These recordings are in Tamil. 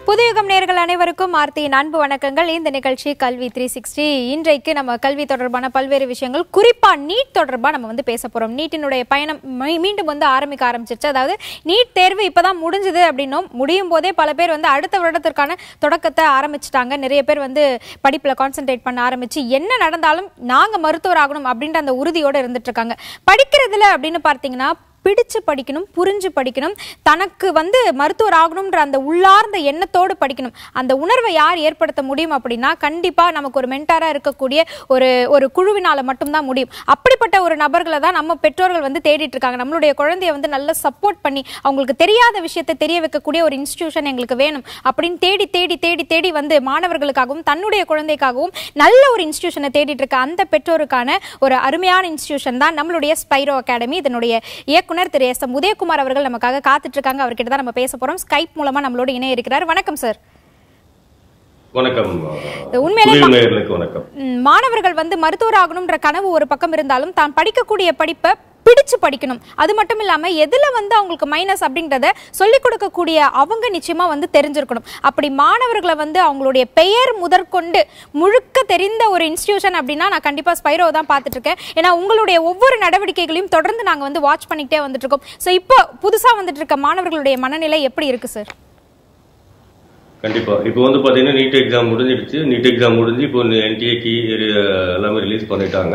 புதுயுகம் நேர்கள் அனைவருக்கும் ஆர்த்தியின் அன்பு வணக்கங்கள் இந்த நிகழ்ச்சி கல்வி த்ரீ சிக்ஸ்டி இன்றைக்கு நம்ம கல்வி தொடர்பான பல்வேறு விஷயங்கள் குறிப்பா நீட் தொடர்பா நம்ம வந்து பேச போறோம் நீட்டினுடைய பயணம் மீ- மீண்டும் வந்து ஆரம்பிக்க ஆரம்பிச்சிருச்சு அதாவது நீட் தேர்வு இப்பதான் முடிஞ்சது அப்படின்னும் முடியும் போதே பல பேர் வந்து அடுத்த வருடத்திற்கான தொடக்கத்தை ஆரம்பிச்சிட்டாங்க நிறைய பேர் வந்து படிப்புல கான்சென்ட்ரேட் பண்ண ஆரம்பிச்சு என்ன நடந்தாலும் நாங்க மருத்துவர் ஆகணும் அப்படின்ற அந்த உறுதியோட இருந்துட்டு இருக்காங்க படிக்கிறதுல அப்படின்னு பார்த்தீங்கன்னா பிடிச்சு படிக்கணும் புரிஞ்சு படிக்கணும் தனக்கு வந்து மருத்துவர் ஆகணும்ன்ற அந்த உள்ளார்ந்த எண்ணத்தோடு படிக்கணும் அந்த உணர்வை யார் ஏற்படுத்த முடியும் அப்படின்னா கண்டிப்பா நமக்கு ஒரு மென்டாரா இருக்கக்கூடிய ஒரு ஒரு குழுவினால மட்டும்தான் முடியும் அப்படிப்பட்ட ஒரு நபர்களை தான் நம்ம பெற்றோர்கள் வந்து தேடிட்டு இருக்காங்க நம்மளுடைய குழந்தைய வந்து நல்ல சப்போர்ட் பண்ணி அவங்களுக்கு தெரியாத விஷயத்தை தெரிய வைக்கக்கூடிய ஒரு இன்ஸ்டிடியூஷன் எங்களுக்கு வேணும் அப்படின்னு தேடி தேடி தேடி தேடி வந்து மாணவர்களுக்காகவும் தன்னுடைய குழந்தைக்காகவும் நல்ல ஒரு இன்ஸ்டிடியூஷனை தேடிட்டு இருக்க அந்த பெற்றோருக்கான ஒரு அருமையான இன்ஸ்டிடியூஷன் தான் நம்மளுடைய ஸ்பைரோ அகாடமி இதனுடைய இயக்குனர் திரு எஸ் எம் உதயகுமார் அவர்கள் நமக்காக காத்துட்டு இருக்காங்க அவர்கிட்ட தான் நம்ம பேச போறோம் ஸ்கைப் மூலமா நம்மளோட இணைய இருக்கிறார் வணக்கம் சார் வணக்கம் உண்மையிலே புதிய நேயர்களுக்கு வணக்கம் ம், மாணவர்கள் வந்து மருத்துவர் ஆகணும்ன்ற கனவு ஒரு பக்கம் இருந்தாலும் தான் படிக்கக்கூடிய படிப்பை பிடிச்சு படிக்கணும் அது மட்டும் இல்லாம எதுல வந்து அவங்களுக்கு மைனஸ் அப்படின்றத சொல்லிக் கொடுக்கக்கூடிய அவங்க நிச்சயமா வந்து தெரிஞ்சிருக்கணும் அப்படி மாணவர்களை வந்து அவங்களுடைய பெயர் முதற்கொண்டு முழுக்க தெரிந்த ஒரு இன்ஸ்டிடியூஷன் அப்படின்னா நான் கண்டிப்பா ஸ்பைரோ தான் பார்த்துட்டு இருக்கேன் ஏன்னா உங்களுடைய ஒவ்வொரு நடவடிக்கைகளையும் தொடர்ந்து நாங்க வந்து வாட்ச் பண்ணிக்கிட்டே வந்துட்டு இருக்கோம் ஸோ இப்போ புதுசா வந்துட்டு இருக்க மாணவர்களுடைய மனநிலை எப்படி இருக்கு சார் கண்டிப்பா இப்போ வந்து பாத்தீங்கன்னா நீட் எக்ஸாம் முடிஞ்சிடுச்சு நீட் எக்ஸாம் முடிஞ்சு இப்போ என்டிஏ கி எல்லாமே ரிலீஸ் பண்ணிட்டாங்க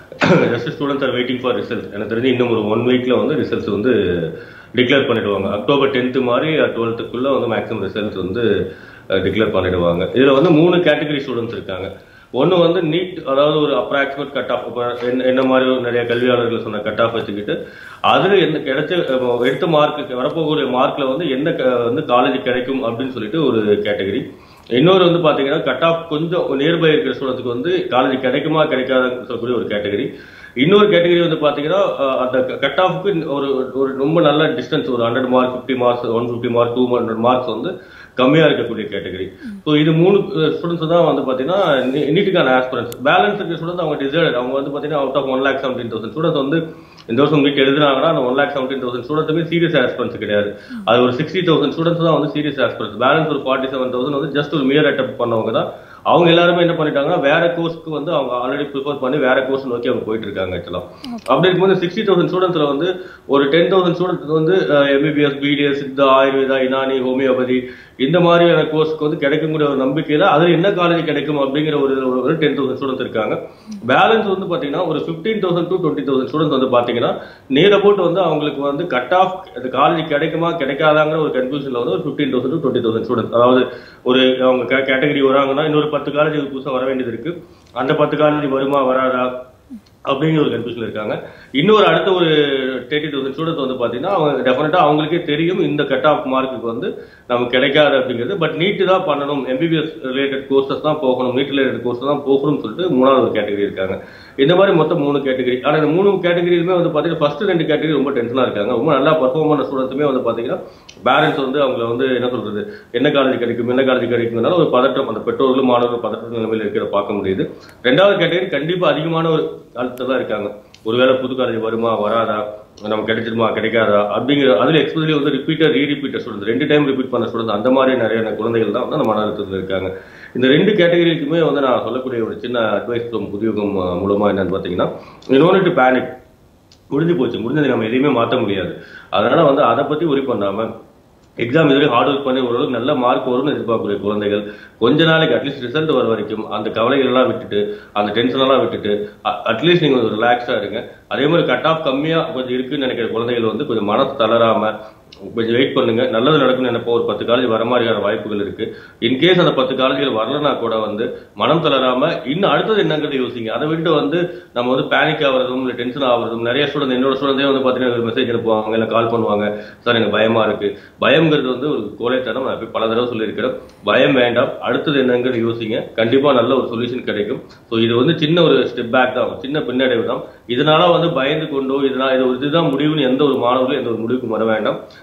just students are waiting for result எனக்கு தெரிஞ்சு இன்னும் ஒரு ஒன் வீக்ல வந்து ரிசல்ட்ஸ் வந்து டிக்ளேர் பண்ணிடுவாங்க அக்டோபர் டென்த்து மாதிரி டுவெல்த்துக்குள்ள வந்து மேக்ஸிமம் ரிசல்ட்ஸ் வந்து டிக்ளேர் பண்ணிடுவாங்க இதுல வந்து மூணு கேட்டகரி ஸ்டூடெண்ட்ஸ் இருக்காங்க ஒன்று வந்து நீட் அதாவது ஒரு அப்ராக்சிமேட் கட் ஆஃப் இப்போ என்ன மாதிரி ஒரு நிறைய கல்வியாளர்கள் சொன்ன கட் ஆஃப் வச்சுக்கிட்டு அதில் என்ன கிடைச்ச அஹ், எடுத்த மார்க்கு வரப்போகக்கூடிய மார்க்கில் வந்து என்ன க- வந்து காலேஜ் கிடைக்கும் அப்படின்னு சொல்லிட்டு ஒரு கேட்டகரி இன்னொரு வந்து பார்த்தீங்கன்னா கட் ஆஃப் கொஞ்சம் நியர்பை இருக்கிற ஸ்டூடெண்ட்ஸ்க்கு வந்து காலேஜ் கிடைக்குமா கிடைக்காதுன்னு சொல்லக்கூடிய ஒரு கேட்டகரி இன்னொரு கேட்டகரி வந்து பார்த்தீங்கன்னா அஹ், அந்த கட் ஆஃப்க்கு ஒரு ஒரு ரொம்ப நல்ல டிஸ்டன்ஸ் ஒரு hundred mark fifty marks one fifty mark two hundred marks வந்து கம்மியா இருக்கக்கூடிய கேட்டகரி ஸோ இது மூணு ஸ்டூடெண்ட்ஸ் தான் வந்து பார்த்தீங்கன்னா நீட்டுக்கான ஆஸ்பிரன்ஸ் பேலன்ஸ் இருக்கிற ஸ்டூடெண்ட்ஸ் அவங்க டிசைடட் அவங்க வந்து பார்த்தீங்கன்னா out of one lakh seventeen thousand students வந்து இந்த வருஷம் நீட் எழுதுனாங்கன்னா அந்த ஒன் லேக் செவன்டீன் தௌசண்ட் ஸ்டூடெண்ட்டுமே சீரியஸ் ஆஸ்பிரன்ஸ் கிடையாது அது ஒரு சிக்ஸ்டி தௌசண்ட் ஸ்டூடெண்ட்ஸ் தான் வந்து சீரியஸ் ஆஸ்பிரன்ஸ் பேலன்ஸ் ஒரு ஃபார்ட்டி செவன் தௌசண்ட் வந்து ஜஸ்ட் ஒரு மியர் அட்டெப்ட் பண்ணவங்க தான் அவங்க எல்லாருமே என்ன பண்ணிட்டாங்கன்னா வேற கோர்ஸ்க்கு வந்து அவங்க ஆல்ரெடி ப்ரிஃபர் பண்ணி வேற கோர்ஸ் நோக்கி அவங்க போயிட்டு இருக்காங்க ஆக்சுவலா அப்படி இருக்கும்போது சிக்ஸ்டி தௌசண்ட் ஸ்டூடெண்ட்ஸ்ல வந்து ஒரு டென் தௌசண்ட் ஸ்டூடெண்ட்ஸ் வந்து MBBS BDS Siddha Ayurveda Unani homeopathy இந்த மாதிரியான கோர்ஸ்க்கு வந்து கிடைக்கக்கூடிய ஒரு நம்பிக்கையில அதுல என்ன காலேஜ் கிடைக்கும் அப்படிங்கிற ஒரு ஒரு டென் தௌசண்ட் ஸ்டூடெண்ட்ஸ் இருக்காங்க பேலன்ஸ் வந்து பாத்தீங்கன்னா ஒரு fifteen thousand to twenty thousand students வந்து பாத்தீங்கன்னா நியர் அபவுட் வந்து அவங்களுக்கு வந்து கட் ஆஃப் அந்த காலேஜ் கிடைக்குமா கிடைக்காதாங்கிற ஒரு கன்ஃபியூஷன்ல வந்து ஒரு fifteen thousand to twenty thousand students அதாவது ஒரு அவங்க கேட்டகரி வராங்கன்னா இன்னொரு பத்து காலேஜ் புதுசாக வர வேண்டியது இருக்கு அந்த பத்து காலேஜ் வருமா வராதா அப்படிங்கிற ஒரு கன்ஃபியூஷன் இருக்காங்க இன்னொரு அடுத்த ஒரு தேர்ட்டி தௌசண்ட் ஸ்டூடெண்ட்ஸ் வந்து பார்த்தீங்கன்னா அவங்க டெஃபினட்டா அவங்களுக்கே தெரியும் இந்த கட் ஆஃப் மார்க்குக்கு வந்து நமக்கு கிடைக்காது அப்படிங்கிறது பட் நீட்டு தான் பண்ணணும் எம்பிபிஎஸ் ரிலேட்டட் கோர்சஸ் தான் போகணும் நீட் ரிலேட்டட் கோர்ஸ் தான் போகணும்னு சொல்லிட்டு மூணாவது ஒரு கேட்டகரி இருக்காங்க இந்த மாதிரி மொத்தம் மூணு கேட்டகரி ஆனால் இந்த மூணு கேட்டகரியுமே வந்து பார்த்தீங்கன்னா ஃபர்ஸ்ட் ரெண்டு கேட்டகரி ரொம்ப டென்ஷனாக இருக்காங்க ரொம்ப நல்லா பர்ஃபார்ம் பண்ண ஸ்டூடெண்ட்ஸுமே வந்து பார்த்தீங்கன்னா பேரண்ட்ஸ் வந்து அவங்கள வந்து என்ன சொல்றது என்ன காலேஜ் கிடைக்கும் என்ன காலேஜ் கிடைக்கும்னால ஒரு பதட்டம் அந்த பெற்றோர்களும் மாணவர்கள் பதற்ற நிலைமையில் இருக்கிற பார்க்க முடியுது ரெண்டாவது கேட்டகரி கண்டிப்பா அதிகமான ஒரு அழுத்தம் தான் இருக்காங்க ஒருவேளை புது காலேஜ் வருமா வராதா நமக்கு கிடைச்சிருமா கிடைக்காதா அப்படிங்கிற அதுல எக்ஸ்பெஷலி வந்து ரிப்பீட்டர் ரீ ரிப்பீட்டர் ஸ்டூடெண்ட் ரெண்டு டைம் ரிப்பீட் பண்ண ஸ்டூடெண்ட் அந்த மாதிரி நிறைய குழந்தைகள் தான் வந்து அந்த மன அழுத்தத்தில் இருக்காங்க இந்த ரெண்டு கேட்டகரிக்குமே வந்து நான் சொல்லக்கூடிய ஒரு சின்ன அட்வைஸ் ஃப்ரம் புதியுகம் அஹ், மூலமா என்னன்னு பார்த்தீங்கன்னா இன்னொன்று டு பேனிக் முடிஞ்சு போச்சு முடிஞ்சதை நம்ம எதையுமே மாற்ற முடியாது அதனால வந்து அதை பத்தி உரி பண்ணாம எக்ஸாம் இதுவரை ஹார்ட் ஒர்க் பண்ணி ஓரளவுக்கு நல்ல மார்க் வரும்னு எதிர்பார்க்கக்கூடிய குழந்தைகள் கொஞ்ச நாளைக்கு அட்லீஸ்ட் ரிசல்ட் வர வரைக்கும் அந்த கவலைகள் எல்லாம் விட்டுட்டு அந்த டென்ஷன் எல்லாம் விட்டுட்டு அட்லீஸ்ட் நீங்க ஒரு ரிலாக்ஸா இருங்க அதே மாதிரி கட் ஆஃப் கம்மியா கொஞ்சம் இருக்குன்னு நினைக்கிற குழந்தைகள் வந்து கொஞ்சம் மனசு தளராம கொஞ்சம் வெயிட் பண்ணுங்க நல்லது நடக்கும்னு நினைப்போம் ஒரு பத்து காலேஜ் வர மாதிரியான வாய்ப்புகள் இருக்கு இன்கேஸ் அந்த பத்து காலேஜ்கள் வரலனா கூட வந்து மனம் தளராம இன்னும் அடுத்தது என்னங்கிறது யோசிங்க அதை விட்டு வந்து நம்ம வந்து பேனிக் ஆகிறதும் இல்லை டென்ஷன் ஆகிறதும் நிறைய ஸ்டூடெண்ட் என்னோட ஸ்டூடெண்டே வந்து பார்த்தீங்கன்னா மெசேஜ் அனுப்புவாங்க இல்லை கால் பண்ணுவாங்க சார் எனக்கு பயமா இருக்கு பயம்ங்கிறது வந்து ஒரு கோழைத்தனம் நான் போய் பல தடவை சொல்லியிருக்கிறேன் பயம் வேண்டாம் அடுத்தது என்னங்கிறது யோசிங்க கண்டிப்பா நல்ல ஒரு சொல்யூஷன் கிடைக்கும் ஸோ இது வந்து சின்ன ஒரு ஸ்டெப் பேக் தான் சின்ன பின்னடைவு தான் இதனால வந்து பயந்து கொண்டோ இதனால இது ஒரு இதுதான் முடிவுன்னு எந்த ஒரு மாணவர்களும் எந்த ஒரு முடிவுக்கும் வர வேண்டாம்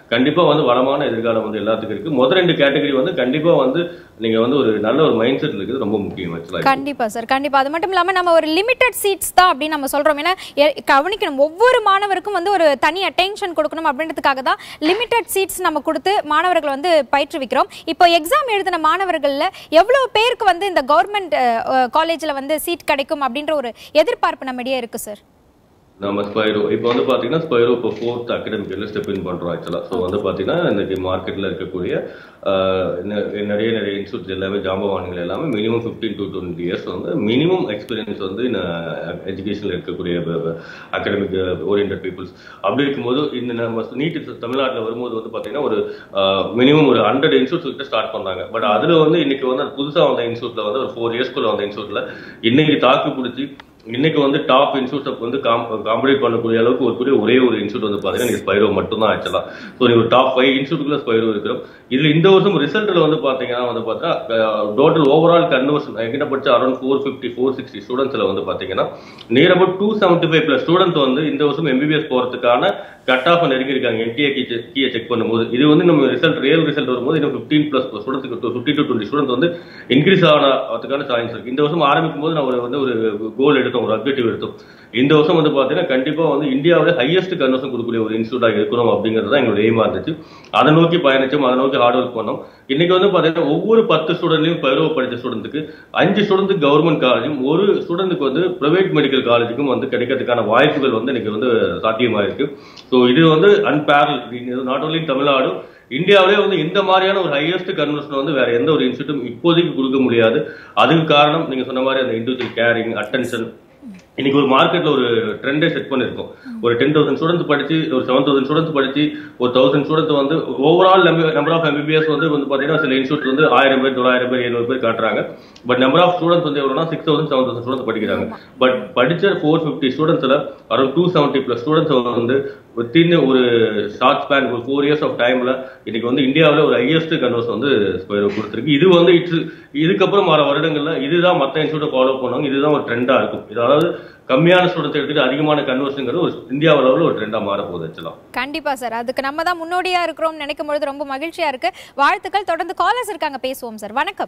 கண்டிப்பா வந்து வளமான எதிர்காலம் வந்து எல்லாத்துக்கும் இருக்கு முதல் ரெண்டு கேட்டகரி வந்து கண்டிப்பா வந்து நீங்க வந்து ஒரு நல்ல ஒரு மைண்ட் செட் இருக்குது ரொம்ப முக்கியம் ஆக்சுவலா கண்டிப்பா சார் கண்டிப்பா அது மட்டும் இல்லாம நம்ம ஒரு லிமிட்டட் சீட்ஸ் தான் அப்படின்னு நம்ம சொல்றோம் ஏன்னா எ- கவனிக்கணும் ஒவ்வொரு மாணவருக்கும் வந்து ஒரு தனி அட்டென்ஷன் கொடுக்கணும் அப்படின்றதுக்காக தான் லிமிட்டட் சீட்ஸ் நம்ம கொடுத்து மாணவர்களை வந்து பயிற்றுவிக்கிறோம் இப்போ எக்ஸாம் எழுதின மாணவர்கள்ல எவ்வளவு பேருக்கு வந்து இந்த கவர்மெண்ட் காலேஜ்ல வந்து சீட் கிடைக்கும் அப்படின்ற ஒரு எதிர்பார்ப்பு நம்மிடையே இருக்கு சார் நம்ம ஸ்பைரோ இப்போ வந்து பாத்தீங்கன்னா ஸ்பைரோ இப்போ ஃபோர்த் அகடமிக் இயர்ல ஸ்டெப் இன் பண்றோம் ஆக்சுவலா ஸோ வந்து பாத்தீங்கன்னா இன்னைக்கு மார்க்கெட்ல இருக்கக்கூடிய ஆஹ், நெ- நிறைய நிறைய இன்ஸ்டியூட்ஸ் எல்லாமே ஜாம்பவான்கள் எல்லாமே minimum fifteen to twenty years வந்து மினிமம் எக்ஸ்பீரியன்ஸ் வந்து எஜுகேஷன்ல இருக்கக்கூடிய அகடமிக் ஓரியன்ட் பீப்புள்ஸ் அப்படி இருக்கும்போது இந்த நம்ம நீட் தமிழ்நாட்டில் வரும்போது வந்து பாத்தீங்கன்னா ஒரு மினிமம் ஒரு ஹண்ட்ரட் இன்ஸ்டியூட்ஸ் கிட்ட ஸ்டார்ட் பண்ணாங்க பட் அதுல வந்து இன்னைக்கு வந்து புதுசா வந்த இன்ஸ்டியூட்ல வந்து ஒரு ஃபோர் இயர்ஸ்க்குள்ள வந்த இன்ஸ்டியூட்ல இன்னைக்கு தாக்கு பிடிச்சி இன்னைக்கு வந்து டாப் இன்ஸ்டியூட் வந்து காம்படேட் பண்ணக்கூடிய அளவுக்கு ஒரு கூடிய ஒரே ஒரு இன்ஸ்டியூட் வந்து பாத்தீங்கன்னா நீங்க ஸ்பைரோ மட்டும் தான் ஆக்சுவலா ஸோ நீங்க ஒரு டாப் ஃபைவ் இன்ஸ்டியூட்ல ஸ்பைரோ இருக்கிறோம் இதுல இந்த வருஷம் ரிசல்ட்ல வந்து பாத்தீங்கன்னா வந்து பார்த்தா டோட்டல் ஓவரால் கன்வர்ஷன் எங்கிட்ட படிச்ச around four fifty four sixty ஸ்டூடெண்ட்ஸ்ல வந்து பாத்தீங்கன்னா near about two seventy five plus student வந்து இந்த வருஷம் எம்பிபிஎஸ் போறதுக்கான கட் ஆஃப் நெருங்கி இருக்காங்க என்டிஏ கீயை செக் பண்ணும்போது இது வந்து நம்ம ரிசல்ட் ரியல் ரிசல்ட் வரும்போது இன்னும் ஃபிஃப்டீன் பிளஸ் ஸ்டூடெண்ட்ஸ்க்கு ஃபிஃப்டி டு டுவெண்ட்டி ஸ்டூடெண்ட் வந்து இன்க்ரீஸ் ஆனதுக்கான சான்ஸ் இருக்கு இந்த வருஷம் ஆரம்பிக்கும் போது நான் ஒரு வந்து ஒரு கோல் எடுத்தோம் ஒரு அப்ஜெக்டிவ் எடுத்தோம் இந்த வருஷம் வந்து பாத்தீங்கன்னா கண்டிப்பா வந்து இந்தியாவில ஹையஸ்ட் கன்வர்ஷன் கொடுக்கக்கூடிய ஒரு இன்ஸ்டியூட்டா இருக்கணும் அப்படிங்கிறது தான் எங்களோட எய்மா இருந்துச்சு அதை நோக்கி பயணிச்சோம் அதை நோக்கி ஹார்ட் ஒர்க் பண்ணோம் இன்னைக்கு வந்து பாத்தீங்கன்னா ஒவ்வொரு பத்து ஸ்டூடெண்ட்லையும் பருவ படிச்ச ஸ்டூடெண்ட்டுக்கு அஞ்சு ஸ்டூடெண்ட்டுக்கு கவர்மெண்ட் காலேஜும் ஒரு ஸ்டூடெண்ட்டுக்கு வந்து பிரைவேட் மெடிக்கல் காலேஜுக்கும் வந்து கிடைக்கிறதுக்கான வாய்ப்புகள் வந்து இன்னைக்கு வந்து சாத்தியமா இருக்கு ஸோ இது வந்து அன்பேரல் நாட் ஓன்லி தமிழ்நாடு இந்தியாவிலே வந்து இந்த மாதிரியான ஒரு ஹையஸ்ட் கன்வர்ஷன் வந்து வேற எந்த ஒரு இன்ஸ்டியூட்டும் இப்போதைக்கு கொடுக்க முடியாது அதுக்கு காரணம் நீங்க சொன்ன மாதிரி அந்த இண்டிவிஜுவல் கேரிங் அட்டென்ஷன் இன்னைக்கு ஒரு மார்க்கெட்ல ஒரு ட்ரெண்டே செட் பண்ணிருக்கோம் ஒரு டென் தௌசண்ட் ஸ்டூடெண்ட்ஸ் படிச்சு ஒரு செவன் தௌசண்ட் ஸ்டூடெண்ட்ஸ் படிச்சு ஒரு தௌசண்ட் ஸ்டூடெண்ட் வந்து ஓவரால் நம்பர் ஆஃப் எம்பிபிஎஸ் வந்து வந்து பாத்தீங்கன்னா சில இன்ஸ்டியூட் வந்து ஆயிரம் பேர் தொள்ளாயிரம் பேர் எழுநூறு பேர் காட்டுறாங்க பட் நம்பர் ஆஃப் ஸ்டூடெண்ட்ஸ் வந்து எவ்வளோனா six thousand seven thousand students படிக்கிறாங்க பட் படிச்ச ஃபோர் ஃபிஃப்டி ஸ்டூடெண்ட்ஸ்ல around two seventy plus students வந்து வித்தின் ஒரு ஷார்ட் ஸ்பேன் ஒரு ஃபோர் இயர்ஸ் ஆஃப் டைம்ல இன்னைக்கு வந்து இந்தியாவில் ஒரு ஹையஸ்ட் கன்வர்ஸ் வந்து ஸ்கொயர் கொடுத்துருக்கு இது வந்து இட்ஸ் இதுக்கப்புறம் வர வருடங்கள்ல இதுதான் மற்ற இன்ஸ்டியூட்டை ஃபாலோ பண்ணுவாங்க இதுதான் ஒரு ட்ரெண்டா இருக்கும் இது அதாவது கம்மியான ஸ்டூடெண்ட்ஸ் எடுத்துட்டு அதிகமான கன்வர்ஷன்ங்கிறது ஒரு இந்தியா அளவில் ஒரு ட்ரெண்டா மாற போகுது ஆக்சுவலா கண்டிப்பா சார் அதுக்கு நம்ம தான் முன்னோடியா இருக்கிறோம் நினைக்கும் பொழுது ரொம்ப மகிழ்ச்சியா இருக்கு வாழ்த்துக்கள் தொடர்ந்து காலர்ஸ் இருக்காங்க பேசுவோம் சார் வணக்கம்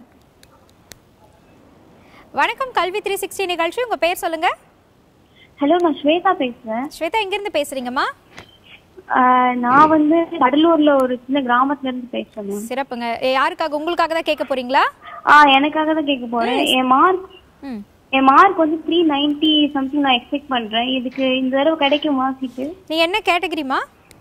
வணக்கம் கல்வி த்ரீ சிக்ஸ்டி நிகழ்ச்சி உங்க பேர் சொல்லுங்க ஹலோ நான் ஸ்வேதா பேசுறேன் ஸ்வேதா எங்க இருந்து பேசுறீங்கம்மா ஆஹ் நான் வந்து கடலூர்ல ஒரு சின்ன கிராமத்துல இருந்து பேசுறேன் ma'am. சிறப்புங்க ஏ, யாருக்காக உங்களுக்காக தான் கேட்க போறீங்களா ஆஹ் எனக்காக தான் கேட்க போறேன் என் மார்க் ம் என் மார்க் வந்து த்ரீ நைன்டி சம்திங் நான் எக்ஸ்பெக்ட் பண்றேன் இதுக்கு இந்த தடவை கிடைக்குமா சீட்டு நீ என்ன கேட்டகிரிமா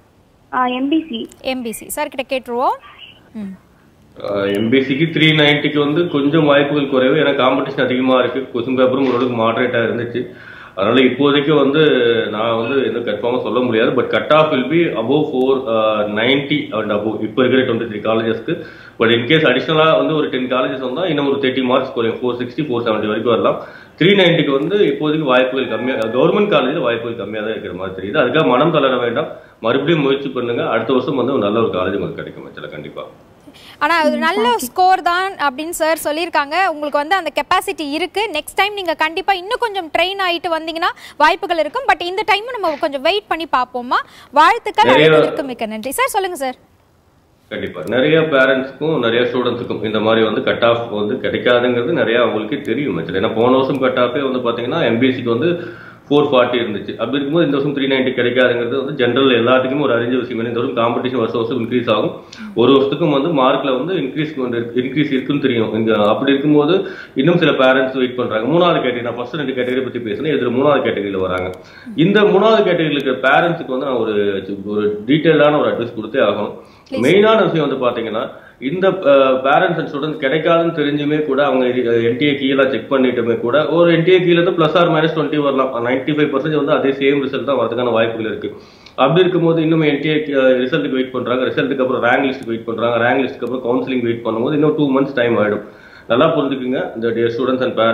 எம்பிசி எம்பிசி சார் கிட்ட கேட்டுருவோம் ம் எம்பிசிக்கு த்ரீ நைன்ட்டிக்கு வந்து கொஞ்சம் வாய்ப்புகள் குறைவு ஏன்னா காம்படிஷன் அதிகமா இருக்கு கொஸ்டின் பேப்பரும் ஓரளவுக்கு மாடரேட்டா இருந்துச்சு அதனால இப்போதைக்கு வந்து நான் வந்து எதுவும் கன்ஃபார்மாக சொல்ல முடியாது but cut off will be above four ninety and above இப்போ இருக்கிற டுவெண்ட்டி த்ரீ காலேஜஸ்க்கு பட் இன்கேஸ் அடிஷனலாக வந்து ஒரு டென் காலேஜஸ் வந்தால் இன்னும் ஒரு தேர்ட்டி மார்க்ஸ் குறையும் ஃபோர் சிக்ஸ்டி ஃபோர் செவன்ட்டி வரைக்கும் வரலாம் த்ரீ நைன்ட்டிக்கு வந்து இப்போதைக்கு வாய்ப்புகள் கம்மியாக கவர்மெண்ட் காலேஜில் வாய்ப்புகள் கம்மியாக தான் இருக்கிற மாதிரி தெரியுது அதுக்காக மனம் தளர வேண்டாம் மறுபடியும் முயற்சி பண்ணுங்க அடுத்த வருஷம் வந்து ஒரு நல்ல ஒரு காலேஜ் உங்களுக்கு கிடைக்கும் ஆக்சுவலாக கண்டிப்பாக ஆனா அது நல்ல ஸ்கோர் தான் அப்படின்னு சார் சொல்லியிருக்காங்க உங்களுக்கு வந்து அந்த கெப்பாசிட்டி இருக்கு நெக்ஸ்ட் டைம் நீங்க கண்டிப்பா இன்னும் கொஞ்சம் ட்ரெயின் ஆயிட்டு வந்தீங்கன்னா வாய்ப்புகள் இருக்கும் பட் இந்த டைம் நம்ம கொஞ்சம் வெயிட் பண்ணி பார்ப்போமா வாழ்த்துக்கள் நிறைய- அழைத்ததற்கு மிக்க நன்றி சார் சொல்லுங்க சார் கண்டிப்பா நிறைய பேரண்ட்ஸ்க்கும் நிறைய ஸ்டூடெண்ட்ஸுக்கும் இந்த மாதிரி வந்து கட் ஆஃப் வந்து கிடைக்காதுங்கிறது நிறைய அவங்களுக்கே தெரியும் ஆக்சுவலி ஏன்னா போன வருஷம் கட் ஆஃபே வந்து பாத்தீங்கன்னா எம்பிசிக்கு வந்து ஃபோர் ஃபார்ட்டி இருந்துச்சு அப்படி இருக்கும்போது இந்த வருஷம் த்ரீ நைன்ட்டி கிடைக்காதுங்கிறது வந்து ஜென்ரல் எல்லாத்துக்குமே ஒரு அறிஞ்ச விஷயம் ஏன்னா இந்த வருஷம் காம்படிஷன் வருஷம் வருஷம் இன்க்ரீஸ் ஆகும் ஒரு வருஷத்துக்கும் வந்து மார்க்ல வந்து இன்க்ரீஸ் இன்க்ரீஸ் இருக்குன்னு தெரியும் இங்க அப்படி இருக்கும்போது இன்னும் சில பேரண்ட்ஸ் வெயிட் பண்றாங்க மூணாவது கேட்டகரி நான் ஃபர்ஸ்ட் ரெண்டு கேட்டகரி பத்தி பேசினேன் இதுல மூணாவது கேட்டகரியில வராங்க இந்த மூணாவது கேட்டகரியில் இருக்கிற பேரண்ட்ஸுக்கு வந்து நான் ஒரு ஒரு டீட்டெயிலான ஒரு அட்வைஸ் கொடுத்தே ஆகணும் மெயினான விஷயம் வந்து பாத்தீங்கன்னா இந்த பேரண்ட்ஸ் அண்ட் ஸ்டூடெண்ட்ஸ் கிடைக்காதுன்னு தெரிஞ்சுமே கூட அவங்க என்டிஏ கீழே செக் பண்ணிட்டுமே கூட ஒரு என்டிஏ கீழே இருந்து பிளஸ் ஆர் மைனஸ் டுவெண்ட்டி வரலாம் நைன்டி ஃபைவ் பர்சன்ட் வந்து அதே சேம் ரிசல்ட் தான் வரதுக்கான வாய்ப்புகள் இருக்கு அப்படி இருக்கும்போது இன்னும் என்டிஏ ரிசல்ட்டுக்கு வெயிட் பண்றாங்க ரிசல்ட்டுக்கு அப்புறம் ரேங்க் லிஸ்ட்டுக்கு வெயிட் பண்றாங்க ரேங்க் லிஸ்ட்டுக்கு அப்புறம் கவுன்சிலிங் வெயிட் பண்ணும்போது இன்னும் டூ மந்த்ஸ் டைம் ஆயிடும் நல்லா புரிஞ்சுக்குங்க இந்த டியர் ஸ்டூடெண்ட்ஸ் அண்ட் பேரண்ட்ஸ்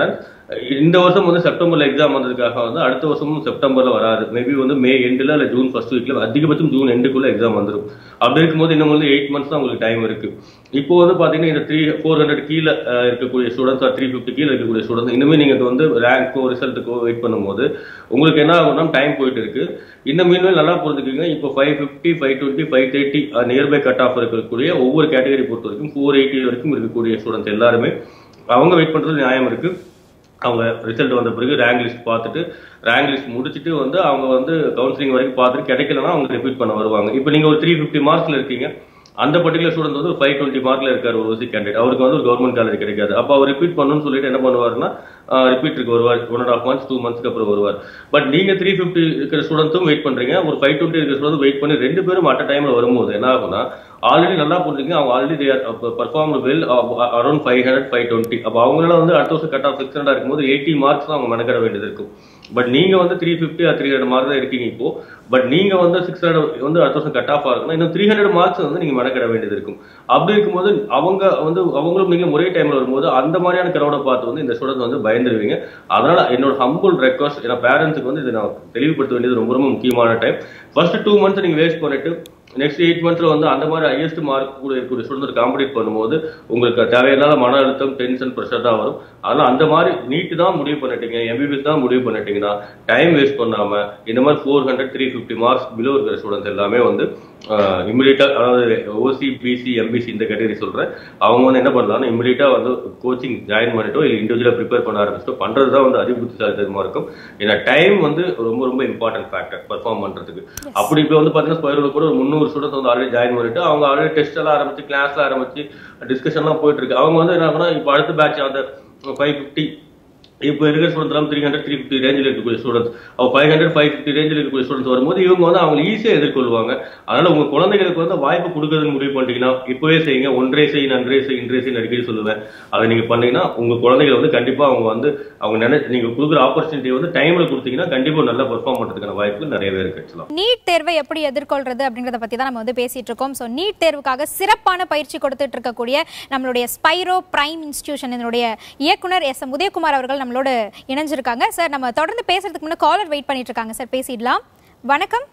இந்த வருஷம் வந்து செப்டம்பர்ல எக்ஸாம் வந்ததுக்காக வந்து அடுத்த வருஷமும் செப்டம்பர்ல வராது மேபி வந்து மே எண்டில் இல்லை ஜூன் ஃபர்ஸ்ட் வீக்ல அதிகபட்சம் ஜூன் எண்டுக்குள்ள எக்ஸாம் வந்துடும் அப்படி இருக்கும்போது இன்னும் வந்து எயிட் மந்த்ஸ் தான் உங்களுக்கு டைம் இருக்கு இப்போ வந்து பாத்தீங்கன்னா இந்த த்ரீ ஃபோர் ஹண்ட்ரட் கீழே அஹ், இருக்கக்கூடிய ஸ்டூடெண்ட்ஸ் த்ரீ ஃபிஃப்டி கீழே இருக்கக்கூடிய ஸ்டூடெண்ட்ஸ் இனிமே நீங்க வந்து ரேங்க்கோ ரிசல்ட்டுக்கோ வெயிட் பண்ணும்போது உங்களுக்கு என்ன ஆகும்னா டைம் போயிட்டு இருக்கு இந்த மீன்வேல் நல்லா புரிஞ்சுக்கோங்க இப்போ five fifty five twenty five thirty nearby cut off இருக்கக்கூடிய ஒவ்வொரு கேட்டகரி பொறுத்த வரைக்கும் ஃபோர் எயிட்டி வரைக்கும் இருக்கக்கூடிய ஸ்டூடெண்ட்ஸ் எல்லாருமே அவங்க வெயிட் பண்றது நியாயம் இருக்கு அவங்க ரிசல்ட் வந்த பிறகு ரேங்க் லிஸ்ட் பார்த்துட்டு ரேங்க் லிஸ்ட் முடிச்சுட்டு வந்து அவங்க வந்து கவுன்சிலிங் வரைக்கும் பார்த்துட்டு கிடைக்கலன்னா அவங்க ரிப்பீட் பண்ண வருவாங்க இப்போ நீங்க ஒரு த்ரீ ஃபிஃப்டி மார்க்ஸ்ல இருக்கீங்க அந்த பர்டிகுலர் ஸ்டூடெண்ட் வந்து ஒரு ஃபைவ் டுவெண்ட்டி மார்க்ல இருக்காரு ஒரு ஓசி கேண்டிடேட் அவருக்கு வந்து ஒரு கவர்மெண்ட் காலேஜ் கிடைக்காது அப்போ அவர் ரிப்பீட் பண்ணணும்னு சொல்லிட்டு என்ன பண்ணுவாருன்னா ரிப்பீட்டுக்கு வருவார் one and half months two மந்த்ஸ்க்கு அப்புறம் வருவார் பட் நீங்க த்ரீ ஃபிஃப்டி இருக்கிற ஸ்டூடெண்ட்ஸும் வெயிட் பண்றீங்க ஒரு ஃபைவ் டுவெண்ட்டி இருக்கிற ஸ்டூடெண்ட் வெயிட் பண்ணி ரெண்டு பேரும் அட் டைம்ல வரும்போது என்ன ஆகும்னா ஆல்ரெடி நல்லா புரிஞ்சுங்க அவங்க already perform well around five hundred five twenty அப்போ அவங்களால வந்து அடுத்த வருஷம் கட் ஆஃப் சிக்ஸ் ஹண்ட்ரட் இருக்கும்போது எயிட்டி மார்க்ஸ் தான் அவங்க மெனக்கட வேண்டியது இருக்கும் பட் நீங்க வந்து three fifty three hundred mark தான் இருக்கீங்க இப்போ பட் நீங்க வந்து சிக்ஸ் ஹண்ட்ரட் வந்து அடுத்த வருஷம் கட் ஆஃப் ஆகுதுன்னா இன்னும் த்ரீ ஹண்ட்ரட் மார்க்ஸ் வந்து நீங்க மெனக்கட வேண்டியது இருக்கும் அப்படி இருக்கும்போது அவங்க வந்து அவங்களும் நீங்க ஒரே டைம்ல வரும்போது அந்த மாதிரியான கிரௌட பார்த்து வந்து இந்த ஸ்டூடெண்ட் வந்து பயந்துருவீங்க அதனால என்னோட ஹம்பிள் ரெக்வஸ்ட் ஏன்னா பேரண்ட்ஸுக்கு வந்து இதை நான் தெளிவுபடுத்த வேண்டியது ரொம்ப ரொம்ப முக்கியமான டைம் ஃபர்ஸ்ட் டூ மந்த்ஸ் நீங்க வேஸ்ட் பண்ணிட்டு நெக்ஸ்ட் எயிட் மந்த்ஸ்ல வந்து அந்த மாதிரி ஹையஸ்ட் மார்க் கூட இருக்கக்கூடிய ஸ்டூடெண்ட் காம்படிட் பண்ணும்போது உங்களுக்கு தேவையில்லாத மன அழுத்தம் டென்ஷன் ப்ரெஷர் தான் வரும் அதனால அந்த மாதிரி நீட் தான் முடிவு பண்ணிட்டீங்க எம்பிபிஎஸ் தான் முடிவு பண்ணிட்டீங்கன்னா டைம் வேஸ்ட் பண்ணாம இந்த மாதிரி four hundred three fifty marks below இருக்கிற ஸ்டூடெண்ட்ஸ் எல்லாமே வந்து இமிடியட்டா அதாவது ஓசி பிசி எம்பிசி இந்த கேட்டகரி சொல்றேன் அவங்க வந்து என்ன பண்ணலாம்னா இமிடியட்டா வந்து கோச்சிங் ஜாயின் பண்ணிட்டோ இல்லை இண்டிவிஜுவலா ப்ரிப்பேர் பண்ண ஆரம்பிச்சிட்டோ பண்றது தான் வந்து அதிபுத்திசாலித்தனமா இருக்கும் ஏன்னா டைம் வந்து ரொம்ப ரொம்ப இம்பார்ட்டன்ட் ஃபேக்டர் பெர்ஃபார்ம் பண்றதுக்கு அப்படி இப்போ வந்து பாத்தீங்கன்னா ஸ்கொயர் கூட ஒரு முந்நூறு ஸ்டூடெண்ட்ஸ் வந்து ஆல்ரெடி ஜாயின் பண்ணிட்டு அவங்க ஆல்ரெடி டெஸ்ட் எல்லாம் ஆரம்பிச்சு கிளாஸ்ல ஆரம்பிச்சு டிஸ்கஷன்லாம் போயிட்டு இருக்கு அவங்க வந்து என்ன ஆகுனா இப்போ அடுத்த பேட்ச் அந்த ஃபைவ் ஃபிஃப்டி இப்போ இருக்கிற ஸ்டூடெண்ட் எல்லாம் த்ரீ ஹண்ட்ரட் த்ரீ ஃபிஃப்டி ரேஞ்சில் இருக்கக்கூடிய ஸ்டூடெண்ட்ஸ் அவ ஃபைவ் ஹண்ட்ரட் ஃபைவ் ஃபிஃப்டி ரேஞ்சில் இருக்கக்கூடிய ஸ்டூடெண்ட்ஸ் வரும்போது இவங்க வந்து அவங்க ஈஸியாக எதிர்கொள்வாங்க அதனால உங்க குழந்தைகளுக்கு வந்து வாய்ப்பு கொடுக்கறதுன்னு முடிவு பண்ணிட்டீங்கன்னா இப்போவே செய்யுங்க ஒன்றே செய் நன்றே செய் இன்றே செய் அடிக்கடி சொல்லுவேன் அதை நீங்க பண்ணீங்கன்னா உங்க குழந்தைகள் வந்து கண்டிப்பா அவங்க வந்து அவங்க நினைச்சு நீங்க கொடுக்குற ஆப்பர்ச்சுனிட்டி வந்து டைம்ல கொடுத்தீங்கன்னா கண்டிப்பா நல்லா பெர்ஃபார்ம் பண்றதுக்கான வாய்ப்பு நிறையவே இருக்கு ஆக்சுவலா நீட் தேர்வை எப்படி எதிர்கொள்றது அப்படிங்கறத பத்தி தான் நம்ம வந்து பேசிட்டு இருக்கோம் ஸோ நீட் தேர்வுக்காக சிறப்பான பயிற்சி கொடுத்துட்டு இருக்கக்கூடிய நம்மளுடைய ஸ்பைரோ பிரைம் இன்ஸ்டிடியூஷன் இதனுடைய இயக்குனர் எஸ் எம் உதயகுமார் அவர்கள் நம்மளோட இணைஞ்சிருக்காங்க சார் நம்ம தொடர்ந்து பேசுறதுக்கு முன்னாடி காலர் வெயிட் பண்ணிட்டு இருக்காங்க சார் பேசிடலாம் வணக்கம்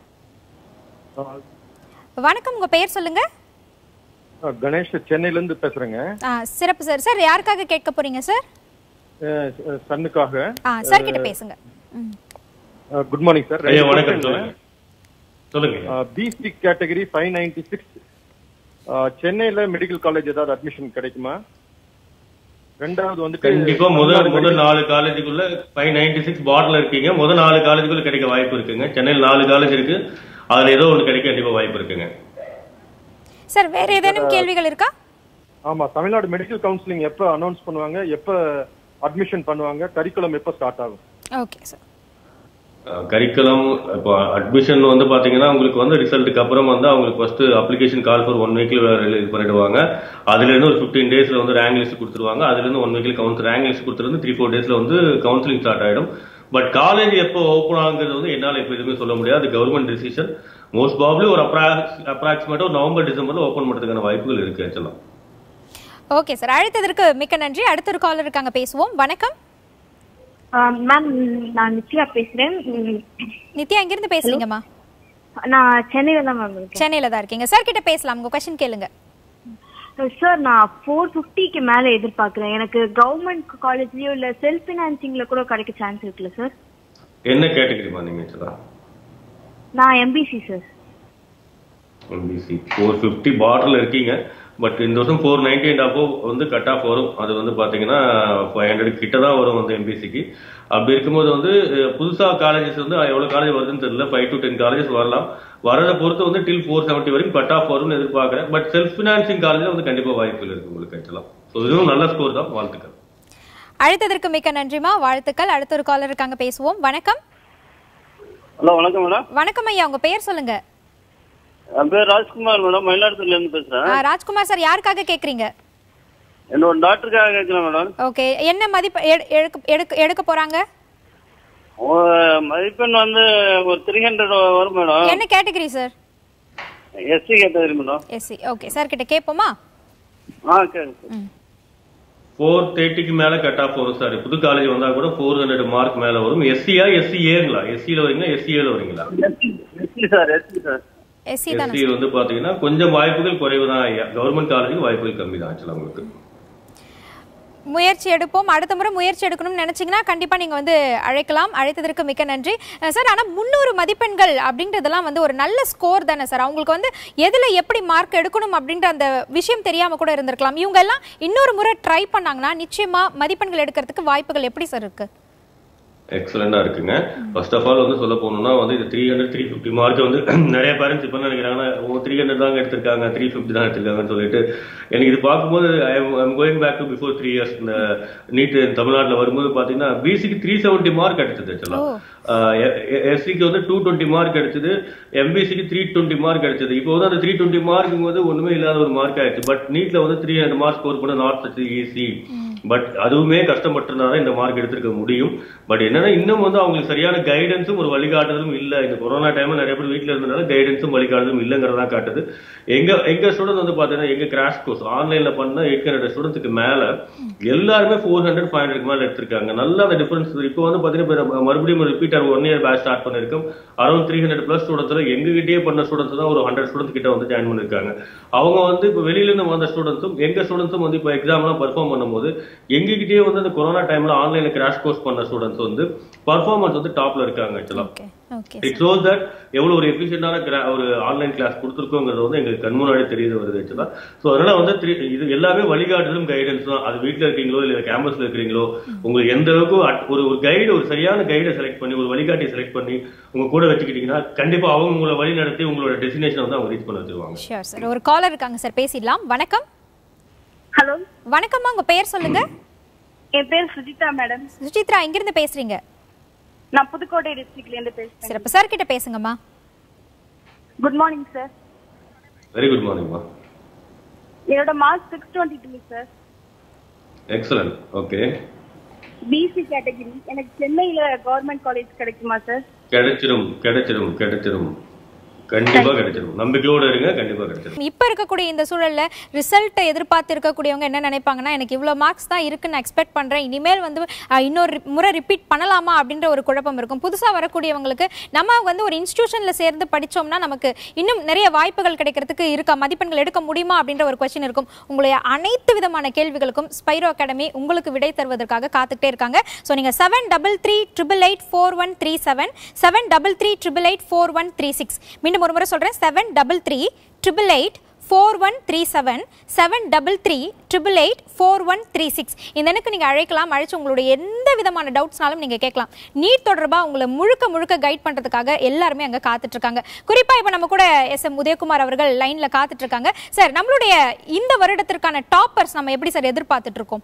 வணக்கம் உங்க பெயர் சொல்லுங்க ஆ, கணேஷ் சென்னையில இருந்து பேசுறேங்க ஆ, சிறப்பு சார் சார் யாருக்காக கேட்க போறீங்க சார் அஹ், அஹ், சன்னுக்காக ஆ சார் கிட்ட பேசுங்க ம். குட் மார்னிங் சார் ஐயா வணக்கம் சொல்லுங்க சொல்லுங்க BC category five ninety six சென்னையில மெடிக்கல் காலேஜ் ஏதாவது அட்மிஷன் கிடைக்குமா ரெண்டாவது வந்துட்டு கண்டிப்பா முதல் முதல் நாலு காலேஜுக்குள்ள ஃபைவ் நைன்டி சிக்ஸ் பாட்டில் இருக்கீங்க முதல் நாலு காலேஜுக்குள்ள கிடைக்க வாய்ப்பு இருக்குங்க சென்னையில் நாலு காலேஜ் இருக்கு அதுல ஏதோ ஒன்று கிடைக்க கண்டிப்பா வாய்ப்பு இருக்குங்க சார் வேற ஏதேனும் கேள்விகள் இருக்கா ஆமா தமிழ்நாடு மெடிக்கல் கவுன்சிலிங் எப்ப அனௌன்ஸ் பண்ணுவாங்க எப்ப அட்மிஷன் பண்ணுவாங்க கரிக்குலம் எப்ப ஸ்டார்ட் ஆகும் ஓகே சார் கரிக்குலம் இப்போ அட்மிஷன் வந்து பாத்தீங்கன்னா உங்களுக்கு வந்து ரிசல்ட்டுக்கு அப்புறம் வந்து அவங்களுக்கு first application call for one வீக்ல இது பண்ணிடுவாங்க அதுல இருந்து ஒரு ஃபிஃப்டீன் டேஸ்ல வந்து ரேங்க் லிஸ்ட் கொடுத்துருவாங்க அதுல இருந்து ஒன் வீக்ல கவுன்சில் ரேங்க் லிஸ்ட் கொடுத்துருந்து த்ரீ ஃபோர் டேஸ்ல வந்து கவுன்சிலிங் ஸ்டார்ட் ஆயிடும் பட் காலேஜ் எப்போ ஓப்பன் ஆகுங்கிறது வந்து என்னால் இப்போ எதுவுமே சொல்ல முடியாது கவர்மெண்ட் டிசிஷன் மோஸ்ட் ப்ராப்ளி ஒரு அப்ராக்ஸ் அப்ராக்சிமேட்டா ஒரு நவம்பர் டிசம்பர்ல ஓப்பன் பண்ணுறதுக்கான வாய்ப்புகள் இருக்கு ஆக்சுவலா ஓகே சார் அழைத்ததற்கு மிக்க நன்றி அடுத்த ஒரு காலர் இருக்காங்க பேசுவோம் வணக்கம் மேம் நான் நித்யா பேசுறேன் ம், நித்யா எங்கிருந்து பேசுறீங்கம்மா நான் சென்னையில தான் மேம் இருக்கேன் சென்னையில தான் இருக்கீங்க சார் கிட்ட பேசலாம் உங்க கொஸ்டின் கேளுங்க சார் நான் ஃபோர் ஃபிஃப்டிக்கு மேல எதிர்பார்க்கறேன் எனக்கு கவர்மெண்ட் காலேஜ்லயோ இல்ல செல்ஃப் ஃபினான்சிங்ல கூட கிடைக்க சான்ஸ் இருக்குல்ல சார் என்ன கேட்டகரிமா நீங்க ஆக்சுவலா நான் MBC sir MBC four fifty பார்டரில் இருக்கீங்க பட் இந்த வருஷம் ஃபோர் நைன்டி அண்ட் அப்போ வந்து கட் ஆஃப் வரும் அது வந்து பார்த்தீங்கன்னா ஃபைவ் ஹண்ட்ரட் கிட்ட தான் வரும் வந்து எம்பிசிக்கு அப்படி இருக்கும்போது வந்து அஹ், புதுசா காலேஜஸ் வந்து எவ்வளோ காலேஜ் வருதுன்னு தெரியல ஃபைவ் டு டென் காலேஜஸ் வரலாம் வரதை பொறுத்து வந்து டில் ஃபோர் செவன்ட்டி வரைக்கும் கட் ஆஃப் வரும்னு எதிர்பார்க்குறேன் பட் செல்ஃப் ஃபினான்சிங் காலேஜ் வந்து கண்டிப்பாக வாய்ப்புகள் இருக்கு உங்களுக்கு ஆக்சுவலாக ஸோ இதுவும் நல்ல ஸ்கோர் தான் வாழ்த்துக்கள் அழைத்ததற்கு மிக்க நன்றிமா வாழ்த்துக்கள் அடுத்த ஒரு காலர் இருக்காங்க பேசுவோம் வணக்கம் ஹலோ வணக்கம் மேடம் வணக்கம் ஐயா உங்க பெயர் சொல்லுங்க என் பேர் ராஜ்குமார் மேடம் மயிலாடுதுறையில இருந்து பேசுறேன் ஆ, ராஜ்குமார் சார் யாருக்காக கேக்குறீங்க என்னோட டாக்டருக்காக கேட்கிறேன் மேடம் ஓகே என்ன மதிப்பு எடு- எடுக்க எடுக்க எடுக்க போறாங்க உங்க மதிப்பெண் வந்து ஒரு த்ரீ ஹண்ட்ரட் வரும் மேடம் என்ன category sir SC category madam SC okay sir கிட்ட கேட்போமா ஆ கேளுங்க ஃபோர் தேர்ட்டிக்கு மேல கட் ஆஃப் வரும் சார் புது காலேஜ் வந்தா கூட ஃபோர் ஹண்ட்ரட் மார்க் மேல வரும் எஸ்சியா எஸ்சி ஏங்களா எஸ்சியில வரீங்களா எஸ்சி ஏல வரீங்களா SC sir SC sir SC தானே எஸ்சி வந்து பாத்தீங்கன்னா கொஞ்சம் வாய்ப்புகள் குறைவு தான் ஐயா கவர்மெண்ட் காலேஜுக்கு வாய்ப்புகள் கம்மி தான் ஆக்சுவலா உங்களுக்கு முயற்சி எடுப்போம் அடுத்த முறை முயற்சி எடுக்கணும்னு நினைச்சீங்கன்னா கண்டிப்பா நீங்க வந்து அழைக்கலாம் அழைத்ததற்கு மிக்க நன்றி அஹ் சார் ஆனா முந்நூறு மதிப்பெண்கள் அப்படின்றதெல்லாம் வந்து ஒரு நல்ல ஸ்கோர் தானே சார் அவங்களுக்கு வந்து எதுல எப்படி மார்க் எடுக்கணும் அப்படின்ற அந்த விஷயம் தெரியாம கூட இருந்திருக்கலாம் இவங்க எல்லாம் இன்னொரு முறை ட்ரை பண்ணாங்கன்னா நிச்சயமா மதிப்பெண்கள் எடுக்கிறதுக்கு வாய்ப்புகள் எப்படி சார் இருக்கு எக்ஸலண்டா இருக்குங்க ஃபர்ஸ்ட் ஆஃப் ஆல் வந்து சொல்ல போகணும்னா வந்து இது three hundred three fifty mark வந்து நிறைய பேரண்ட்ஸ் இப்போ நினைக்கிறாங்கன்னா ஓ த்ரீ ஹண்ட்ரட் தாங்க எடுத்திருக்காங்க த்ரீ ஃபிஃப்டி தான் எடுத்திருக்காங்கன்னு சொல்லிட்டு எனக்கு இது பார்க்கும்போது I am going back to before three years இந்த நீட் தமிழ்நாட்டில் வரும்போது பார்த்தீங்கன்னா பிசிக்கு த்ரீ செவன்ட்டி மார்க் அடிச்சது ஆக்சுவலாக எஸ்சிக்கு வந்து டூ டுவெண்ட்டி மார்க் அடிச்சது எம்பிசிக்கு த்ரீ டுவெண்ட்டி மார்க் அடிச்சது இப்போ வந்து அந்த த்ரீ டுவெண்ட்டி மார்க்குங்க வந்து ஒண்ணுமே இல்லாத ஒரு மார்க் ஆயிடுச்சு பட் நீட்ல வந்து த்ரீ ஹண்ட்ரட் மார்க் ஸ்கோர் பண்ண நாட் சச் ஈஸி பட் அதுவுமே கஷ்டப்பட்டிருந்தா தான் இந்த மார்க் எடுத்திருக்க முடியும் பட் என்னன்னா இன்னும் வந்து அவங்களுக்கு சரியான கைடன்ஸும் ஒரு வழிகாட்டுதலும் இல்ல இந்த கொரோனா டைம்ல நிறைய பேர் வீட்ல இருந்தனால கைடன்ஸும் வழிகாட்டுதலும் இல்லைங்கிறதா காட்டுது எங்க எங்க ஸ்டூடெண்ட் வந்து பாத்தீங்கன்னா எங்க கிராஷ் கோர்ஸ் ஆன்லைன்ல பண்ண எயிட் ஹண்ட்ரட் ஸ்டூடெண்ட்ஸ்க்கு மேல எல்லாருமே ஃபோர் ஹண்ட்ரட் ஃபைவ் ஹண்ட்ரட் மேல எடுத்திருக்காங்க நல்ல அந்த டிஃபரன்ஸ் இப்போ வந்து பாத்தீங்கன்னா இப்ப மறுபடியும் repeat one year batch start பண்ணிருக்கோம் அரௌண்ட் த்ரீ ஹண்ட்ரட் பிளஸ் ஸ்டூடெண்ட்ஸ்ல எங்ககிட்டயே பண்ண ஸ்டூடெண்ட்ஸ் தான் ஒரு ஹண்ட்ரட் ஸ்டூடெண்ட்ஸ் கிட்ட வந்து ஜாயின் பண்ணிருக்காங்க அவங்க வந்து இப்போ வெளியில இருந்து வந்த ஸ்டூடெண்ட்ஸும் எங்க ஸ்டூடெண்ட்ஸும் வந்து இப்போ எக்ஸாம்லாம் பர்ஃபார்ம் பண்ணும்போது எங்ககிட்டயே வந்து அந்த கொரோனா டைம்ல ஆன்லைன்ல கிராஷ் கோர்ஸ் பண்ண ஸ்டூடெண்ட்ஸ் வந்து பர்ஃபார்மன்ஸ் வந்து டாப்ல இருக்காங்க ஆக்சுவலா okay okay it shows that எவ்வளவு ஒரு எஃபிஷியன்டான ஒரு ஆன்லைன் கிளாஸ் கொடுத்துருக்கோங்கிறது வந்து எங்களுக்கு கண் முன்னாடி தெரிய வருது ஆக்சுவலா ஸோ அதனால வந்து three- இது எல்லாமே வழிகாட்டுதலும் கைடன்ஸ் தான் அது வீட்ல இருக்கீங்களோ இல்ல கேம்பஸ்ல இருக்கிறீங்களோ உங்களுக்கு எந்த அளவுக்கு at- ஒரு ஒரு கைடு ஒரு சரியான கைடை செலக்ட் பண்ணி ஒரு வழிகாட்டியை செலக்ட் பண்ணி உங்க கூட வச்சுக்கிட்டீங்கன்னா கண்டிப்பா அவங்க உங்களை வழி நடத்தி உங்களோட டெஸ்டினேஷன் வந்து அவங்க ரீச் பண்ண வச்சிருவாங்க ஷியோர் சார் ஒரு காலர் இருக்காங்க சார் பேசிடலாம் வணக்கம் ஹலோ வணக்கம்மா உங்க பெயர் சொல்லுங்க என் பேர் சுஜிதா மேடம் சுசித்ரா எங்கிருந்து பேசுறீங்க நான் புதுக்கோட்டை டிஸ்ட்ரிக்ட்ல இருந்து பேசுறேன் சிறப்பு சார் கிட்ட பேசுங்கம்மா good morning sir very good மார்னிங்மா என்னோட mark six twenty two sir excellent okay BC category எனக்கு சென்னையில கவர்மெண்ட் காலேஜ் கிடைக்குமா சார் கிடைச்சிரும் கிடைச்சிரும் கிடைச்சிரும் கண்டிப்பா கிடைச்சிரும் நம்பிக்கையோட இருங்க கண்டிப்பா கிடைச்சிரும் இப்ப இருக்கக்கூடிய இந்த சூழல்ல ரிசல்ட்டை எதிர்பார்த்து இருக்கக்கூடியவங்க என்ன நினைப்பாங்கன்னா எனக்கு இவ்வளவு மார்க்ஸ் தான் இருக்குன்னு நான் எக்ஸ்பெக்ட் பண்றேன் இனிமேல் வந்து அஹ், இன்னொரு ரி- முறை ரிப்பீட் பண்ணலாமா அப்படின்ற ஒரு குழப்பம் இருக்கும் புதுசா வரக்கூடியவங்களுக்கு நம்ம வந்து ஒரு இன்ஸ்டிடியூஷன்ல சேர்ந்து படிச்சோம்னா நமக்கு இன்னும் நிறைய வாய்ப்புகள் கிடைக்கிறதுக்கு இருக்கா மதிப்பெண்கள் எடுக்க முடியுமா அப்படின்ற ஒரு கொஸ்டின் இருக்கும் உங்களுடைய அனைத்து விதமான கேள்விகளுக்கும் ஸ்பைரோ அகாடமி உங்களுக்கு விடை தருவதற்காக காத்துக்கிட்டே இருக்காங்க ஸோ நீங்க seven double three triple eight four one three seven seven double three triple eight four one three six மீண்டும் ஒரு முறை சொல்றேன் seven double three triple eight four one three seven seven double three triple eight four one three six இந்த எனக்கு நீங்கள் அழைக்கலாம் அழைச்சு உங்களுடைய எந்த விதமான டவுட்ஸ்னாலும் நீங்கள் கேட்கலாம் நீட் தொடர்பாக உங்களை முழுக்க முழுக்க கைட் பண்ணுறதுக்காக எல்லாருமே அங்கே காத்துட்ருக்காங்க குறிப்பாக இப்போ நம்ம கூட எஸ் எம் உதயகுமார் அவர்கள் லைனில் காத்துட்ருக்காங்க சார் நம்மளுடைய இந்த வருடத்திற்கான டாப்பர்ஸ் நம்ம எப்படி சார் எதிர்பார்த்துட்டு இருக்கோம்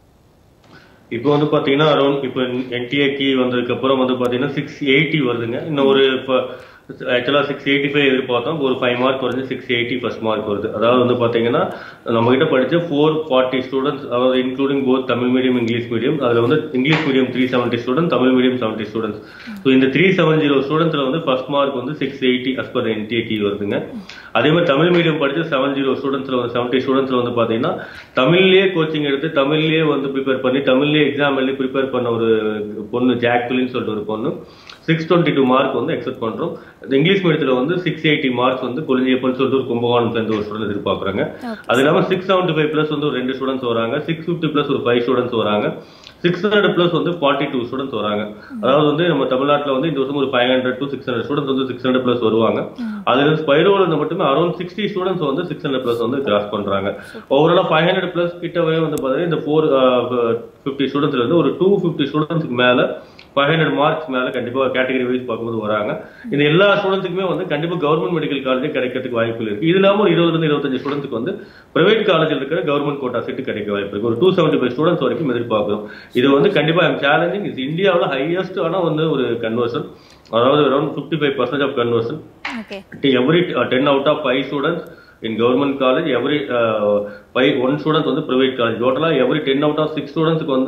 இப்போ வந்து பாத்தீங்கன்னா அரௌண்ட் இப்போ என்டிஏக்கு வந்ததுக்கு அப்புறம் வந்து பாத்தீங்கன்னா சிக்ஸ் எயிட்டி வருதுங்க இன்னும் ஒரு இப்போ ஆக்சுவலா சிக்ஸ் எயிட்டி ஃபைவ் எதிர்பார்த்தோம் ஒரு ஃபைவ் மார்க் வருது சிக்ஸ் எயிட்டி ஃபர்ஸ்ட் மார்க் வருது அதாவது வந்து பாத்தீங்கன்னா நம்ம கிட்ட படிச்ச ஃபோர் ஃபார்ட்டி ஸ்டூடெண்ட்ஸ் அதாவது including both Tamil medium English medium அதுல வந்து English medium three seventy student Tamil medium seventy students so இந்த த்ரீ செவன் ஜீரோ ஸ்டூடெண்ட்ஸ்ல வந்து ஃபர்ஸ்ட் மார்க் வந்து six eighty as per NTA வருதுங்க அதே மாதிரி தமிழ் மீடியம் படிச்ச செவன் ஜீரோ ஸ்டூடெண்ட்ஸ்ல வந்து செவன்ட்டி ஸ்டூடெண்ட்ஸ்ல வந்து பாத்தீங்கன்னா தமிழ்லயே கோச்சிங் எடுத்து தமிழ்லயே வந்து ப்ரிப்பேர் பண்ணி தமிழ்லயே எக்ஸாம் எழுதி ப்ரிப்பேர் பண்ண ஒரு பொண்ணு ஜாக்லின்னு சொல்லிட்டு ஒரு பொண்ணு சிக்ஸ் டுவெண்ட்டி டூ மார்க் வந்து எக்ஸெப்ட் பண்றோம் இந்த இங்கிலீஷ் மீடியத்துல வந்து சிக்ஸ் எயிட்டி மார்க்ஸ் வந்து கொலிஞ்சியப்பன் சொல்லிட்டு ஒரு கும்பகோணம் சேர்ந்து ஒரு ஸ்டூடெண்ட் எதிர்பார்க்குறாங்க அது இல்லாம சிக்ஸ் செவன்டி ஃபைவ் பிளஸ் வந்து ஒரு ரெண்டு ஸ்டூடெண்ட்ஸ் வராங்க சிக்ஸ் ஃபிஃப்டி பிளஸ் ஒரு ஃபைவ் ஸ்டூடெண்ட்ஸ் வராங்க சிக்ஸ் ஹண்ட்ரட் பிளஸ் வந்து ஃபார்ட்டி டூ ஸ்டூடெண்ட்ஸ் வராங்க அதாவது வந்து நம்ம தமிழ்நாட்டுல வந்து இந்த வருஷம் ஒரு five hundred to six hundred students வந்து சிக்ஸ் ஹண்ட்ரட் பிளஸ் வருவாங்க அதுல ஸ்பைரோல இருந்து மட்டுமே அரௌண்ட் சிக்ஸ்டி ஸ்டூடெண்ட்ஸ் வந்து சிக்ஸ் ஹண்ட்ரட் பிளஸ் வந்து கிராஸ் பண்றாங்க ஓவராலா ஃபைவ் ஹண்ட்ரட் பிளஸ் கிட்டவே வந்து பாத்தீங்கன்னா இந்த ஃபோர் ஃபிஃப்டி ஸ்டூடெண்ட்ஸ்ல இருந்து ஒரு டூ ஃபிஃப்டி ஸ்டூடெண்ட்ஸ்க்கு மேல ஃபைவ் ஹண்ட்ரட் மார்க்ஸ் மேல கண்டிப்பா கேட்டகரி வைஸ் பார்க்கும்போது வராங்க இந்த எல்லா ஸ்டூடெண்ட்ஸுக்குமே வந்து கண்டிப்பா கவர்மெண்ட் மெடிக்கல் காலேஜ் கிடைக்கிறதுக்கு வாய்ப்பு இருக்கு இது இல்லாம ஒரு இருபதுல இருந்து இருபத்தஞ்சு ஸ்டூடெண்ட்ஸ்க்கு வந்து பிரைவேட் காலேஜில் இருக்கிற கவர்மெண்ட் கோட்டா சீட்டு கிடைக்க வாய்ப்பு இருக்கு ஒரு டூ செவன்டி ஃபைவ் ஸ்டூடெண்ட்ஸ் வரைக்கும் எதிர்பார்க்கிறோம் இது வந்து கண்டிப்பா ஐம் சேலஞ்சிங் இது இந்தியாவில் ஹையஸ்ட் ஆன வந்து ஒரு கன்வர்ஷன் அதாவது around fifty five percent of conversion okay every uh, 10 out of 5 students in government college every uh, five one student வந்து private college டோட்டலா every 10 out of 6 ஸ்டூடெண்ட்ஸ்க்கு வந்து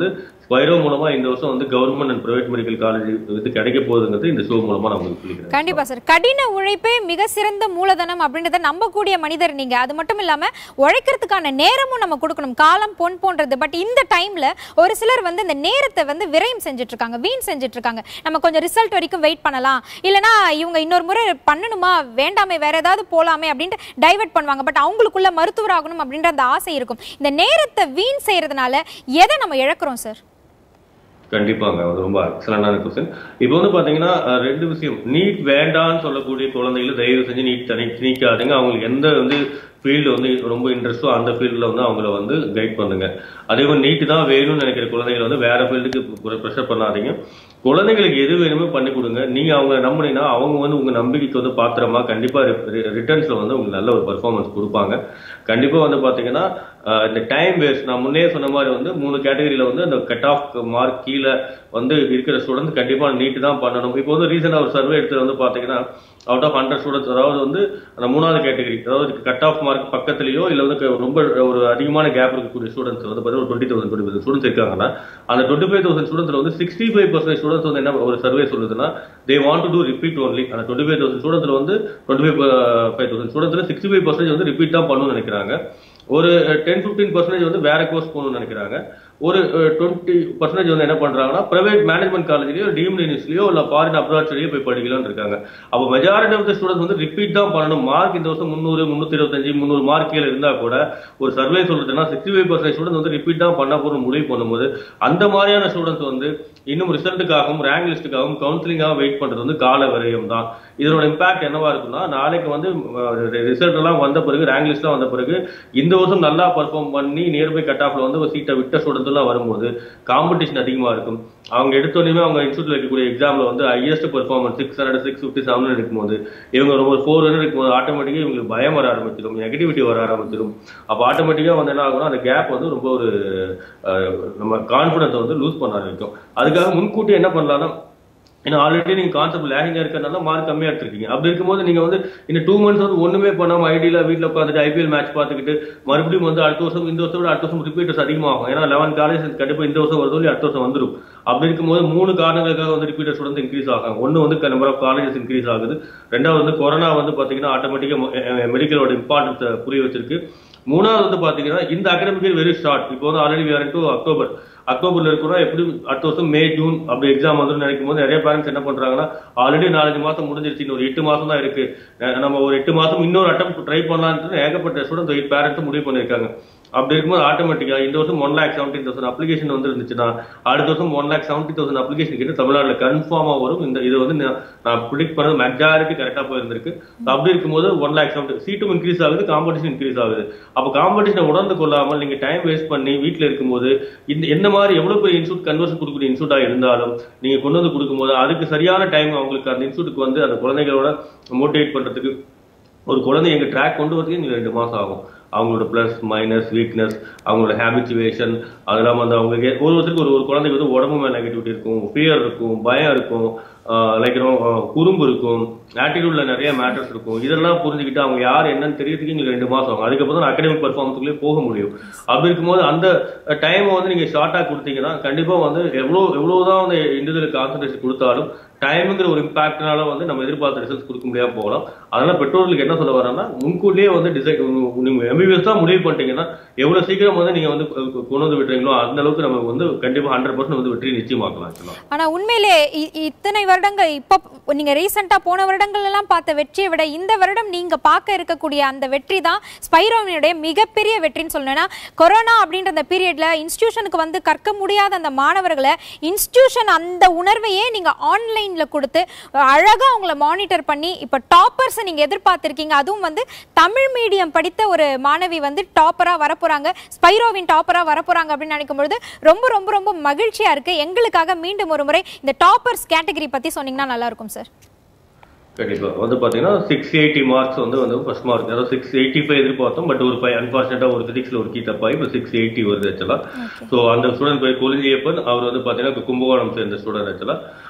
ஸ்பைரோ மூலமா இந்த வருஷம் வந்து government and private medical college இது கிடைக்க போகுதுங்கிறது இந்த ஷோ மூலமா நான் உங்களுக்கு சொல்லிக்கிறேன் கண்டிப்பா சார் கடின உழைப்பே மிக சிறந்த மூலதனம் அப்படின்றத நம்பக்கூடிய மனிதர் நீங்க அது மட்டும் இல்லாம உழைக்கிறதுக்கான நேரமும் நம்ம கொடுக்கணும் காலம் பொன் போன்றது பட் இந்த டைம்ல ஒரு சிலர் வந்து இந்த நேரத்தை வந்து விரயம் செஞ்சுட்டு இருக்காங்க வீண் செஞ்சுட்டு இருக்காங்க நம்ம கொஞ்சம் ரிசல்ட் வரைக்கும் வெயிட் பண்ணலாம் இல்லனா இவங்க இன்னொரு முறை பண்ணணுமா வேண்டாமே வேற ஏதாவது போலாமே அப்படின்ட்டு டைவர்ட் பண்ணுவாங்க பட் அவங்களுக்குள்ள மருத்துவர் ஆகணும் அப்படின்ற அந்த ஆசை இருக்கும் இந்த நேரத்தை வீண் செய்யறதுனால எதை நம்ம இழக்கிறோம் சார் கண்டிப்பாங்க அது ரொம்ப எக்ஸலண்டான கொஸ்டின் இப்போ வந்து பாத்தீங்கன்னா அஹ், ரெண்டு விஷயம் நீட் வேண்டான்னு சொல்லக்கூடிய குழந்தைகளை தயவு செஞ்சு நீட் தனி திணிக்காதுங்க அவங்களுக்கு எந்த வந்து ஃபீல்டு வந்து ரொம்ப இன்ட்ரெஸ்ட்டோ அந்த ஃபீல்டில் வந்து அவங்கள வந்து கைட் பண்ணுங்க அதே மாதிரி நீட்டு தான் வேணும்னு நினைக்கிற குழந்தைகளை வந்து வேற ஃபீல்டுக்கு ப்ரெஷர் பண்ணாதீங்க குழந்தைங்களுக்கு எது வேணுமோ பண்ணி கொடுங்க நீங்க அவங்க நம்பினீங்கன்னா அவங்க வந்து உங்க நம்பிக்கைக்கு வந்து பாத்திரமா கண்டிப்பா ரிட்டர்ன்ஸ்ல வந்து உங்களுக்கு நல்ல ஒரு பெர்ஃபார்மன்ஸ் கொடுப்பாங்க கண்டிப்பா வந்து பாத்தீங்கன்னா அஹ், இந்த டைம் வேஸ்ட் நான் முன்னே சொன்ன மாதிரி வந்து மூணு கேட்டகரியில வந்து அந்த கட் ஆஃப் மார்க் கீழே வந்து இருக்கிற ஸ்டூடெண்ட்ஸ் கண்டிப்பா நீட் தான் பண்ணணும் இப்போ வந்து ரீசெண்டாக ஒரு சர்வே எடுத்து வந்து பாத்தீங்கன்னா அவுட் ஆஃப் ஹண்ட்ரட் ஸ்டூடெண்ட்ஸ் அதாவது வந்து அந்த மூணாவது கேட்டகரி அதாவது கட் ஆஃப் மார்க் பக்கத்துலயோ இல்ல வந்து க- ரொம்ப ஒரு அதிகமான கேப் இருக்கக்கூடிய ஸ்டூடெண்ட்ஸ் வந்து பார்த்தீங்கன்னா டுவெண்ட்டி தௌசண்ட் டுவெண்ட்டி ஸ்டூடெண்ட்ஸ் இருக்காங்கன்னா அந்த டுவெண்ட்டி ஃபைவ் தௌசண்ட் ஸ்டூடெண்ட்ஸ் வந்து சிக்ஸ்டி ஃபைவ் பர்சன்ட் ஸ்டூடெண்ட்ஸ் வந்து என்ன ஒரு சர்வே சொல்லுதுன்னா they want to do repeat only அந்த டுவெண்ட்டி ஃபைவ் தௌசண்ட் ஸ்டூடெண்ட்ஸ்ல வந்து டுவெண்ட்டி ஃபைவ் ஃபைவ் தௌசண்ட் ஸ்டூடெண்ட்ஸ்ல சிக்ஸ்டி ஃபைவ் பர்சன்டேஜ் வந்து ரிப்பீட் தான் பண்ணணும்னு நினைக்கிறாங்க ஒரு டென் ஃபிஃப்டீன் பர்சன்டேஜ் வந்து வேற கோர்ஸ் போகணும்னு நினைக்கிறாங்க ஒரு டுவெண்ட்டி பர்சன்டேஜ் வந்து என்ன பண்றாங்கன்னா பிரைவேட் மேனேஜ்மெண்ட் காலேஜ்லயோ டீம்டு யூனிவர்சிட்டியோ இல்ல ஃபாரின் அப்ராட்ஸ்லயோ போய் படிக்கலாம்னு இருக்காங்க அப்போ மெஜாரிட்டி ஆஃப் த ஸ்டூடெண்ட்ஸ் வந்து ரிப்பீட் தான் பண்ணணும் மார்க் இந்த வருஷம் முந்நூறு முந்நூத்தி இருபத்தஞ்சு முந்நூறு மார்க் கீழே இருந்தா கூட ஒரு சர்வே சொல்றதுன்னா சிக்ஸ்டி ஃபைவ் பர்சன்ட் ஸ்டூடெண்ட்ஸ் வந்து ரிப்பீட் தான் பண்ண போற முடிவு பண்ணும்போது அந்த மாதிரியான ஸ்டூடெண்ட்ஸ் வந்து இன்னும் ரிசல்ட்டுக்காகவும் ரேங்க் லிஸ்ட்டுக்காகவும் கவுன்சிலிங்காக வெயிட் பண்றது வந்து கால விரயம் தான் இதனோட இம்பாக்ட் என்னவா இருக்குன்னா நாளைக்கு வந்து ரிசல்ட் எல்லாம் வந்த பிறகு ரேங்க் லிஸ்ட்லாம் வந்த பிறகு இந்த வருஷம் நல்லா பர்ஃபார்ம் பண்ணி நியர்பை கட் ஆஃப்ல வந்து ஒரு சீட்டை விட்ட ஸ்டூடெண்ட்ஸ் எல்லாம் வரும்போது காம்படிஷன் அதிகமா இருக்கும் அவங்க எடுத்தோடனே அவங்க இன்ஸ்டியூட்ல இருக்கக்கூடிய எக்ஸாம்ல வந்து highest performance six hundred six fifty seven இருக்கும்போது இவங்க ரொம்ப ஃபோர் ஹண்ட்ரட் இருக்கும்போது ஆட்டோமேட்டிக்கா இவங்களுக்கு பயம் வர ஆரம்பிச்சிடும் நெகட்டிவிட்டி வர ஆரம்பிச்சிடும் அப்போ ஆட்டோமேட்டிக்கா வந்து என்ன ஆகும்னா அந்த கேப் வந்து ரொம்ப ஒரு அஹ், நம்ம கான்ஃபிடன்ஸ் வந்து லூஸ் பண்ண ஆரம்பிக்கும் அதுக்காக முன்கூட்டி என்ன பண்ணலாம்னா ஏன்னா ஆல்ரெடி நீங்க கான்செப்ட் லேகிங்கா இருக்கிறதுனால மார்க் கம்மியா எடுத்திருக்கீங்க அப்படி இருக்கும்போது நீங்க வந்து இந்த டூ மந்த்ஸ் வந்து ஒண்ணுமே பண்ணாம ஐடியில வீட்ல உட்காந்துட்டு ஐபிஎல் மேட்ச் பார்த்துக்கிட்டு மறுபடியும் வந்து அடுத்த வருஷம் இந்த வருஷம் விட அடுத்த வருஷம் ரிப்பீட்டர்ஸ் அதிகமாகும் ஏன்னா லெவன் காலேஜ் கண்டிப்பா இந்த வருஷம் வருதோ இல்லையா அடுத்த வருஷம் வந்துரும் அப்படி இருக்கும்போது மூணு காரணங்களுக்காக வந்து ரிப்பீட்டர்ஸ் வந்து இன்க்ரீஸ் ஆகும் ஒன்னு வந்து நம்பர் ஆஃப் காலேஜஸ் இன்க்ரீஸ் ஆகுது ரெண்டாவது வந்து கொரோனா வந்து பாத்தீங்கன்னா ஆட்டோமேட்டிக்கா மெடிக்கலோட இம்பார்ட்டன்ஸ் புரிய வச்சிருக்கு மூணாவது வந்து பாத்தீங்கன்னா இந்த அகாடமிக் இயர் வெரி ஷார்ட் இப்போ வந்து ஆல்ரெடி விஆர் டு அக்டோபர் அக்டோபர்ல இருக்கிறோம் எப்படி அடுத்த வருஷம் மே ஜூன் அப்படி எக்ஸாம் வந்து நினைக்கும் போது நிறைய பேரண்ட்ஸ் என்ன பண்றாங்கன்னா ஆல்ரெடி நாலஞ்சு மாசம் முடிஞ்சிருச்சு இன்னும் ஒரு எட்டு மாசம் தான் இருக்கு அஹ் நம்ம ஒரு எட்டு மாசம் இன்னொரு அட்டம் ட்ரை பண்ணலான்ட்டு ஏகப்பட்ட ஸ்டூடெண்ட் எயிட் பேரண்ட்ஸ் முடிவு பண்ணிருக்காங்க அப்படி இருக்கும்போது ஆட்டோமேட்டிக்கா இந்த வருஷம் one lakh seventeen thousand application வந்து இருந்துச்சுன்னா அடுத்த வருஷம் one lakh seventy thousand application கிட்ட தமிழ்நாட்டில் கன்ஃபார்மா வரும் இந்த இது வந்து நான் நான் ப்ரிடிக்ட் பண்ணது மெஜாரிட்டி கரெக்டா போயிருந்திருக்கு அப்படி இருக்கும்போது ஒன் லேக் செவன்டி சீட்டும் இன்க்ரீஸ் ஆகுது காம்படிஷன் இன்க்ரீஸ் ஆகுது அப்போ காம்படிஷனை உணர்ந்து கொள்ளாமல் நீங்க டைம் வேஸ்ட் பண்ணி வீட்டில் இருக்கும்போது இந்த எந்த மாதிரி எவ்வளவு பெரிய இன்ஸ்டியூட் கன்வர்ஷன் கொடுக்கக்கூடிய இன்ஸ்டியூட்டா இருந்தாலும் நீங்க கொண்டு வந்து கொடுக்கும்போது அதுக்கு சரியான டைம் அவங்களுக்கு அந்த இன்ஸ்டியூட்டுக்கு வந்து அந்த குழந்தைகளோட மோட்டிவேட் பண்றதுக்கு ஒரு குழந்தை எங்க ட்ராக் கொண்டு வரதுக்கு எங்களுக்கு ரெண்டு மாசம் ஆகும் அவங்களோட ப்ளஸ் மைனஸ் வீக்னஸ் அவங்களோட ஹேபிச்சுவேஷன் அது இல்லாமல் வந்து அவங்களுக்கு ஒரு ஒருத்தருக்கு ஒரு ஒரு குழந்தைக்கு வந்து உடம்பு மேலே நெகட்டிவிட்டி இருக்கும் ஃபியர் இருக்கும் பயம் இருக்கும் லைக் குறும்பு இருக்கும் ஆட்டிடியூட்ல நிறைய மேட்டர்ஸ் இருக்கும் இதெல்லாம் புரிஞ்சுக்கிட்டு அவங்க யார் என்னன்னு தெரியறதுக்கு எங்களுக்கு ரெண்டு மாசம் ஆகும் அதுக்கப்புறம் தான் அகாடமிக் பர்ஃபார்மன்ஸ்க்குள்ளே போக முடியும் அப்படி இருக்கும்போது அந்த டைமை வந்து நீங்க ஷார்ட்டா கொடுத்தீங்கன்னா கண்டிப்பா வந்து எவ்வளோ எவ்வளவுதான் வந்து இண்டிவிஜுவல் கான்சன்ட்ரேஷன் கொடுத்தாலும் டைமுங்கிற ஒரு இம்பாக்ட்னால வந்து நம்ம எதிர்பார்த்த ரிசல்ட்ஸ் கொடுக்க முடியாம போகலாம் அதனால பெற்றோர்களுக்கு என்ன சொல்ல வரேன்னா முன்கூட்டியே வந்து டிசைட் நீங்க எம்பிபிஎஸ் தான் முடிவு பண்ணிட்டீங்கன்னா எவ்வளவு சீக்கிரம் வந்து நீங்க வந்து கொ- கொண்டு வந்து விட்டுறீங்களோ அந்த அளவுக்கு நம்ம வந்து கண்டிப்பா ஹண்ட்ரட் பர்சன்ட் வந்து வெற்றி நிச்சயமாக்கலாம் actually. ஆனா உண்மையிலே இ- இத்தனை வருடங்கள் இப்ப நீங்க ரீசெண்டா போன வருடங்கள் எல்லாம் பார்த்த வெற்றியை விட இந்த வருடம் நீங்க பார்க்க இருக்கக்கூடிய அந்த வெற்றி தான் ஸ்பைரோவினுடைய மிகப்பெரிய வெற்றின்னு சொல்லணும் ஏன்னா கொரோனா அப்படின்ற அந்த பீரியட்ல இன்ஸ்டிடியூஷனுக்கு வந்து கற்க முடியாத அந்த மாணவர்களை இன்ஸ்டிடியூஷன் அந்த உணர்வையே நீங்க ஆன்லைன்ல கொடுத்து அழகா அவங்கள மானிட்டர் பண்ணி இப்ப டாப்பர்ஸ் நீங்க எதிர்பார்த்திருக்கீங்க அதுவும் வந்து தமிழ் மீடியம் படித்த ஒரு மாணவி வந்து டாப்பரா வரப்போறாங்க ஸ்பைரோவின் டாப்பரா வரப்போறாங்க அப்படின்னு நினைக்கும் பொழுது ரொம்ப ரொம்ப ரொம்ப மகிழ்ச்சியா இருக்கு எங்களுக்காக மீண்டும் ஒரு முறை இந்த டாப்பர்ஸ் கேட்டகரி பத்தி சொன்னீங்கன்னா நல்லா இருக்கும் சார் கண்டிப்பா வந்து பாத்தீங்கன்னா சிக்ஸ் எயிட்டி மார்க்ஸ் வந்து வந்து ஃபர்ஸ்ட் மார்க் அதாவது சிக்ஸ் எயிட்டி ஃபைவ் எதிர்பார்த்தோம் பட் ஒரு ஃபைவ் அன்பார்ச்சுனேட்டா ஒரு பிசிக்ஸ்ல ஒரு கீ தப்பாகி இப்போ சிக்ஸ் எயிட்டி வருது ஆக்சுவலா ஸோ அந்த ஸ்டூடெண்ட் போய் கொலிஞ்சியப்பன் அவர் வந்து பாத்தீங்கன்னா இப்ப கும்பகோணம் சேர்ந்த ஸ்டூடெண்ட் ஆக்சுவலா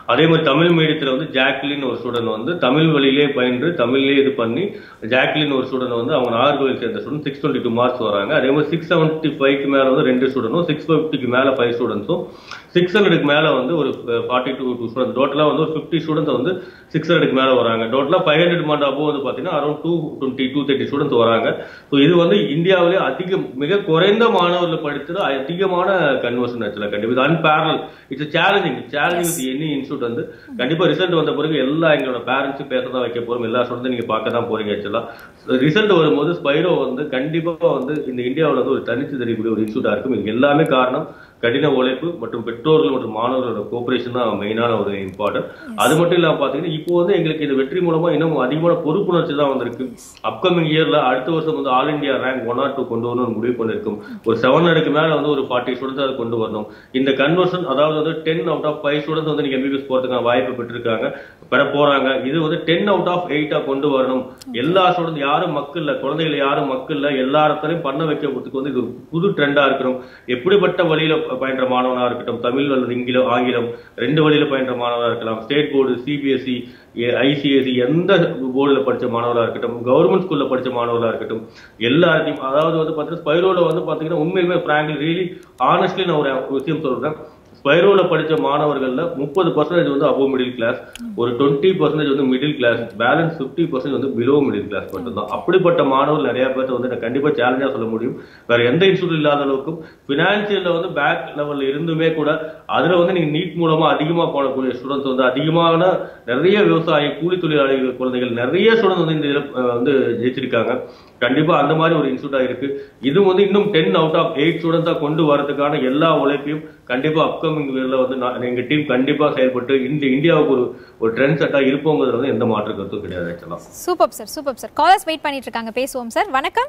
அதே மாதிரி தமிழ் மீடியத்துல வந்து ஜாக்லின் ஒரு ஸ்டூடெண்ட் வந்து தமிழ் வழியிலே பயின்று தமிழ்லேயே இது பண்ணி ஜாக்லின் ஒரு ஸ்டூடெண்ட் வந்து அவங்க நாகர்கோவில் சேர்ந்த student six twenty two marks வராங்க அதே மாதிரி சிக்ஸ் செவன்ட்டி ஃபைவ்க்கு மேல வந்து ரெண்டு ஸ்டூடெண்ட்டும் சிக்ஸ் ஃபிஃப்டிக்கு மேல ஃபைவ் ஸ்டூடெண்ட்ஸும் சிக்ஸ் ஹண்ட்ரடுக்கு மேல வந்து ஒரு ஃபார்ட்டி டூ டூ ஸ்டூடெண்ட் டோட்டலா வந்து ஒரு ஃபிஃப்டி ஸ்டூடெண்ட்ஸ் வந்து சிக்ஸ் ஹண்ட்ரடுக்கு மேல வராங்க டோட்டலா ஃபைவ் ஹண்ட்ரட் மார்க் அப்போ வந்து பாத்தீங்கன்னா around two twenty two thirty students வராங்க ஸோ இது வந்து இந்தியாவிலே அதிக மிக குறைந்த மாணவர்கள் படித்தது அதிகமான கன்வர்ஷன் ஆக்சுவலா கண்டிப்பா இது அன்பேரல் it's challenging challenging with any institute வந்து கண்டிப்பா ரிசல்ட் வந்த பிறகு எல்லா எங்களோட பேரண்ட்ஸும் பேச தான் வைக்க போறோம் எல்லா ஸ்டூடெண்ட் நீங்க பார்க்க தான் போறீங்க ஆக்சுவலா ரிசல்ட் வரும்போது ஸ்பைரோ வந்து கண்டிப்பா வந்து இந்த இந்தியாவில் வந்து ஒரு தனித்து தெரியக்கூடிய ஒரு இன்ஸ்டியூட்டா இருக்கும் இதுக்கு எல்லாமே காரணம் கடின உழைப்பு மற்றும் பெற்றோர்கள் மற்றும் மாணவர்களோட கோஆபரேஷன் தான் மெயினான ஒரு இம்பார்ட்டன்ட் அது மட்டும் இல்லாம பாத்தீங்கன்னா இப்போ வந்து எங்களுக்கு இந்த வெற்றி மூலமா இன்னும் அதிகமான பொறுப்புணர்ச்சி தான் வந்திருக்கு அப்கமிங் இயர்ல அடுத்த வருஷம் வந்து all India rank one or two கொண்டு வரணும்னு முடிவு பண்ணிருக்கும் ஒரு செவன் ஹண்ட்ரடுக்கு மேல வந்து ஒரு ஃபார்ட்டி ஸ்டூடெண்ட்ஸ் அதை கொண்டு வரணும் இந்த கன்வர்ஷன் அதாவது வந்து ten out of five students வந்து நீங்க எம்பிபிஎஸ் போறதுக்கான வாய்ப்பு பெற்றிருக்காங்க பெற போறாங்க இது வந்து டென் அவுட் ஆஃப் எயிட்டா கொண்டு வரணும் எல்லா ஸ்டூடெண்ட் யாரும் மக்கள்ல குழந்தைகள் யாரும் மக்கள்ல எல்லா இடத்துலயும் பண்ண வைக்கிறதுக்கு வந்து இது ஒரு புது ட்ரெண்டா இருக்கணும் எப்படிப்பட்ட வழியில பயின்ற மாணவனா இருக்கட்டும் தமிழ் அல்லது இங்கிலம் ஆங்கிலம் ரெண்டு வழியில பயின்ற மாணவனா இருக்கலாம் ஸ்டேட் போர்டு சிபிஎஸ்இ ஐசிஎஸ்சி எந்த போர்டில் படிச்ச மாணவர்களா இருக்கட்டும் கவர்மெண்ட் ஸ்கூல்ல படிச்ச மாணவர்களா இருக்கட்டும் எல்லாத்தையும் அதாவது வந்து பார்த்தீங்கன்னா ஸ்பைரோல வந்து பாத்தீங்கன்னா உண்மையுமே பிராங்க்லி ரியலி ஆனஸ்ட்லி நான் ஒரு விஷயம் சொல்றேன் ஸ்பைரோல படிச்ச மாணவர்கள்ல முப்பது பர்சன்டேஜ் வந்து அபோவ் மிடில் கிளாஸ் ஒரு டுவெண்ட்டி பர்சன்டேஜ் வந்து middle class balance fifty percentage வந்து பிலோ மிடில் கிளாஸ் மட்டும்தான் அப்படிப்பட்ட மாணவர்கள் நிறைய பேர்த்த வந்து நான் கண்டிப்பா சேலஞ்சா சொல்ல முடியும் வேற எந்த இன்ஸ்டியூட் இல்லாத அளவுக்கும் பினான்சியல்ல வந்து பேக் லெவல்ல இருந்துமே கூட அதுல வந்து நீங்க நீட் மூலமா அதிகமா போனக்கூடிய ஸ்டூடெண்ட்ஸ் வந்து அதிகமான நிறைய விவசாயி கூலி தொழிலாளிகள் குழந்தைகள் நிறைய ஸ்டூடெண்ட் வந்து இந்த இதுல அஹ், வந்து ஜெயிச்சிருக்காங்க கண்டிப்பா அந்த மாதிரி ஒரு இன்ஸ்டியூட்டா இருக்கு இது வந்து இன்னும் டென் அவுட் ஆஃப் எயிட் ஸ்டூடெண்ட்ஸா கொண்டு வரதுக்கான எல்லா உழைப்பையும் கண்டிப்பா அப்கமிங் இயர்ல வந்து நான் எங்க டீம் கண்டிப்பா செயல்பட்டு இந்த இந்தியாவுக்கு ஒரு ஒரு ட்ரெண்ட் செட்டா இருப்போங்கிறது வந்து எந்த மாற்று கருத்தும் கிடையாது ஆக்சுவலா super sir super sir callers wait பண்ணிட்டு இருக்காங்க பேசுவோம் சார் வணக்கம்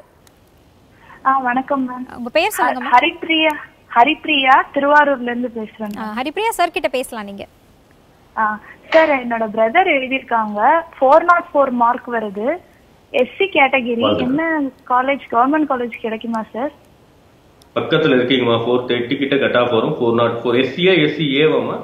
ஆ வணக்கம் மேம் உங்க பெயர் சொல்லுங்க ஹரிப்ரியா ஹரிப்ரியா திருவாரூர்ல இருந்து பேசுறேன் ஆ, ஹரிப்ரியா சார் கிட்ட பேசலாம் நீங்க ஆ சார் என்னோட பிரதர் எழுதியிருக்காங்க ஃபோர் நாட் ஃபோர் மார்க் வருது எஸ்சி கேட்டகிரி என்ன காலேஜ் கவர்மெண்ட் காலேஜ் கிடைக்குமா சார் பக்கத்துல இருக்கீங்கம்மா ஃபோர் தேர்ட்டி கிட்ட கட் ஆஃப் வரும் ஃபோர் நாட் ஃபோர் எஸ்சியா எஸ்சி ஏவாமா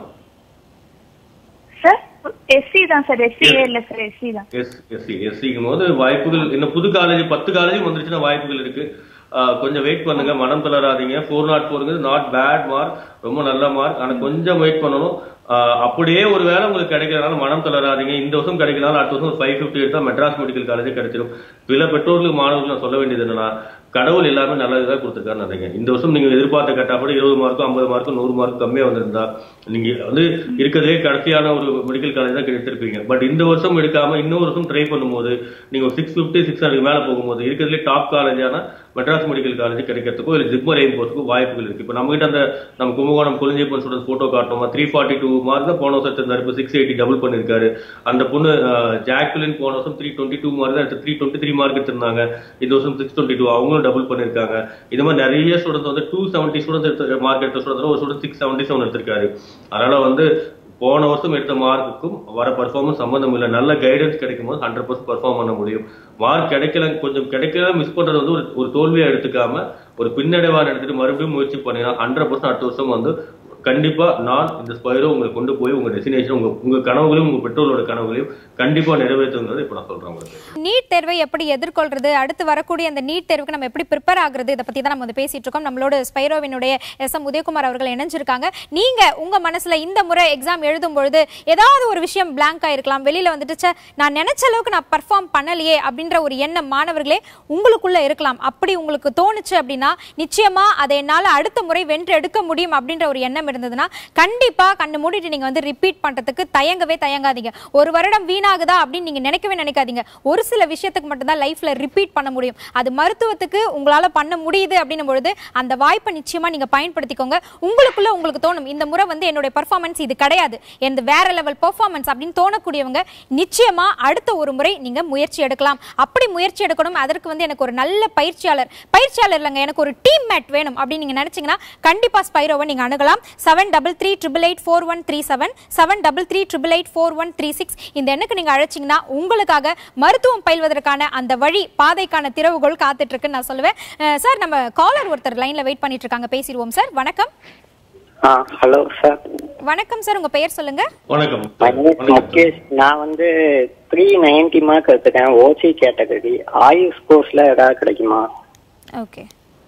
சார் எஸ்சி தான் சார் எஸ்சி ஏ இல்ல சார் எஸ்சி தான் எஸ் எஸ்சி எஸ்சிக்கும் போது வாய்ப்புகள் இன்னும் புது காலேஜ் பத்து காலேஜும் வந்துருச்சுன்னா வாய்ப்புகள் இருக்கு ஆஹ் கொஞ்சம் வெயிட் பண்ணுங்க மனம் தளராதீங்க ஃபோர் நாட் ஃபோருங்கிறது நாட் பேட் மார்க் ரொம்ப நல்ல மார்க் ஆனா கொஞ்சம் வெயிட் பண்ணணும் ஆஹ் அப்படியே ஒரு வேளை உங்களுக்கு கிடைக்கிறதுனால மனம் தளராதீங்க இந்த வருஷம் கிடைக்கிறனால அடுத்த வருஷம் ஃபைவ் ஃபிஃப்டி எடுத்தா மெட்ராஸ் மெடிக்கல் காலேஜே கிடைச்சிடும் சில பெற்றோர்களுக்கு மாணவர்கள் நான் சொல்ல வேண்டியது என்னன்னா கடவுள் எல்லாமே நல்லதுதான் கொடுத்துருக்காருன்னு நினைக்கிறேன் இந்த வருஷம் நீங்க எதிர்பார்த்த கட்டா கூட இருபது மார்க்கும் ஐம்பது மார்க்கும் நூறு மார்க் கம்மியா வந்திருந்தா நீங்க வந்து இருக்கிறதே கடைசியான ஒரு மெடிக்கல் காலேஜ் தான் எடுத்திருப்பீங்க பட் இந்த வருஷம் எடுக்காம இன்னொரு வருஷம் ட்ரை பண்ணும்போது நீங்க சிக்ஸ் ஃபிஃப்டி சிக்ஸ் ஹண்ட்ரட் மேல போகும்போது இருக்கிறதுலே டாப் காலேஜான மெட்ராஸ் மெடிக்கல் காலேஜ் கிடைக்கிறதுக்கோ இல்லை ஜிப்மர் எய்ம் போறதுக்கோ வாய்ப்புகள் இருக்கு இப்போ நம்ம கிட்ட அந்த நம்ம கும்பகோணம் குளிஞ்சப்பன் ஸ்டூடெண்ட் போட்டோ காட்டணுமா த்ரீ ஃபார்ட்டி டூ மார்க் தான் போன வருஷம் இருந்தாரு இப்போ சிக்ஸ் எயிட்டி டபுள் பண்ணிருக்காரு அந்த பொண்ணு ஜாக்லின் போன வருஷம் த்ரீ டுவெண்ட்டி டூ மார்க் தான் த்ரீ டுவெண்ட்டி த்ரீ மார்க் எடுத்திருந்தாங்க இந்த வருஷம் சிக்ஸ் டுவெண்ட்டி டூ அவங்களும் டபுள் பண்ணிருக்காங்க இது மாதிரி நிறைய ஸ்டூடெண்ட்ஸ் வந்து டூ செவன்ட்டி ஸ்டூடெண்ட்ஸ் எடுத்த மார்க் எடுத்த ஸ்டூடெண்ட்ஸ் ஒரு ஸ்டூடெண்ட் சிக்ஸ் செவன்ட்டி செவன் எடுத்திருக்காரு அதனால வந்து போன வருஷம் எடுத்த மார்க்குக்கும் வர பர்ஃபார்மன்ஸ் சம்பந்தம் இல்லை நல்ல கைடன்ஸ் கிடைக்கும் போது ஹண்ட்ரட் பர்சன்ட் பர்ஃபார்ம் பண்ண முடியும் மார்க் கிடைக்கல கொஞ்சம் கிடைக்கல மிஸ் பண்றது வந்து ஒரு ஒரு தோல்வியா எடுத்துக்காம ஒரு பின்னடைவா எடுத்துட்டு மறுபடியும் முயற்சி பண்ணினா ஹண்ட்ரட் பர்சன்ட் அடுத்த வருஷம் வந்து கண்டிப்பா நான் இந்த ஸ்பைரோ உங்களை கொண்டு போய் உங்க டெஸ்டினேஷன் உங்க உங்க கனவுகளையும் உங்க பெற்றோரோட கனவுகளையும் கண்டிப்பா நிறைவேற்றுங்கிறது இப்ப நான் சொல்றேன் உங்களுக்கு நீட் தேர்வை எப்படி எதிர்கொள்றது அடுத்து வரக்கூடிய அந்த நீட் தேர்வுக்கு நம்ம எப்படி ப்ரிப்பேர் ஆகுறது இதை பத்தி தான் நம்ம வந்து பேசிட்டு இருக்கோம் நம்மளோட ஸ்பைரோவினுடைய எஸ் எம் உதயகுமார் அவர்கள் இணைஞ்சிருக்காங்க நீங்க உங்க மனசுல இந்த முறை எக்ஸாம் எழுதும் பொழுது ஏதாவது ஒரு விஷயம் blank ஆயிருக்கலாம் வெளியில வந்துட்டு ச்சே, நான் நினைச்ச அளவுக்கு நான் பர்ஃபார்ம் பண்ணலையே அப்படின்ற ஒரு எண்ணம் மாணவர்களே உங்களுக்குள்ள இருக்கலாம் அப்படி உங்களுக்கு தோணுச்சு அப்படின்னா நிச்சயமா அதை என்னால அடுத்த முறை வென்று எடுக்க முடியும் அப்படின்ற ஒரு எண்ணம் இருந்ததுன்னா கண்டிப்பா கண்ணு மூடிட்டு நீங்க வந்து ரிப்பீட் பண்றதுக்கு தயங்கவே தயங்காதீங்க ஒரு வருடம் வீணாகுதா அப்படின்னு நீங்க நினைக்கவே நினைக்காதீங்க ஒரு சில விஷயத்துக்கு மட்டும்தான் லைஃப்ல ரிப்பீட் பண்ண முடியும் அது மருத்துவத்துக்கு உங்களால பண்ண முடியுது அப்படின்னும் பொழுது அந்த வாய்ப்பை நிச்சயமா நீங்க பயன்படுத்திக்கோங்க உங்களுக்குள்ள உங்களுக்கு தோணும் இந்த முறை வந்து என்னுடைய பர்ஃபார்மன்ஸ் இது கிடையாது எந்த வேற லெவல் பெர்ஃபார்மன்ஸ் அப்படின்னு தோணக்கூடியவங்க நிச்சயமா அடுத்த ஒரு முறை நீங்க முயற்சி எடுக்கலாம் அப்படி முயற்சி எடுக்கணும் அதற்கு வந்து எனக்கு ஒரு நல்ல பயிற்சியாளர் பயிற்சியாளர் இல்லைங்க எனக்கு ஒரு டீம் மேட் வேணும் அப்படின்னு நீங்க நினைச்சீங்கன்னா கண்டிப்பா ஸ்பைரோவை நீங்க அணுகலாம் seven double three triple eight four one three seven seven double three triple eight four one three six இந்த எண்ணுக்கு நீங்க அழைச்சிங்கன்னா உங்களுக்காக மருத்துவம் பயில்வதற்கான அந்த வழி பாதைக்கான திறவுகோல் காத்துட்டு இருக்குன்னு நான் சொல்லுவேன் அஹ் சார் நம்ம காலர் ஒருத்தர் லைன்ல வெயிட் பண்ணிட்டு இருக்காங்க பேசிடுவோம் சார் வணக்கம் ஆ ஹலோ சார் வணக்கம் சார் உங்க பெயர் சொல்லுங்க வணக்கம் My name is வணக்கம் முகேஷ் நான் வந்து த்ரீ நைன்டி மார்க் எடுத்துட்டேன் ஓசி கேட்டகரி ஆயுஷ் கோர்ஸ்ல ஏதாவது கிடைக்குமா ஓகே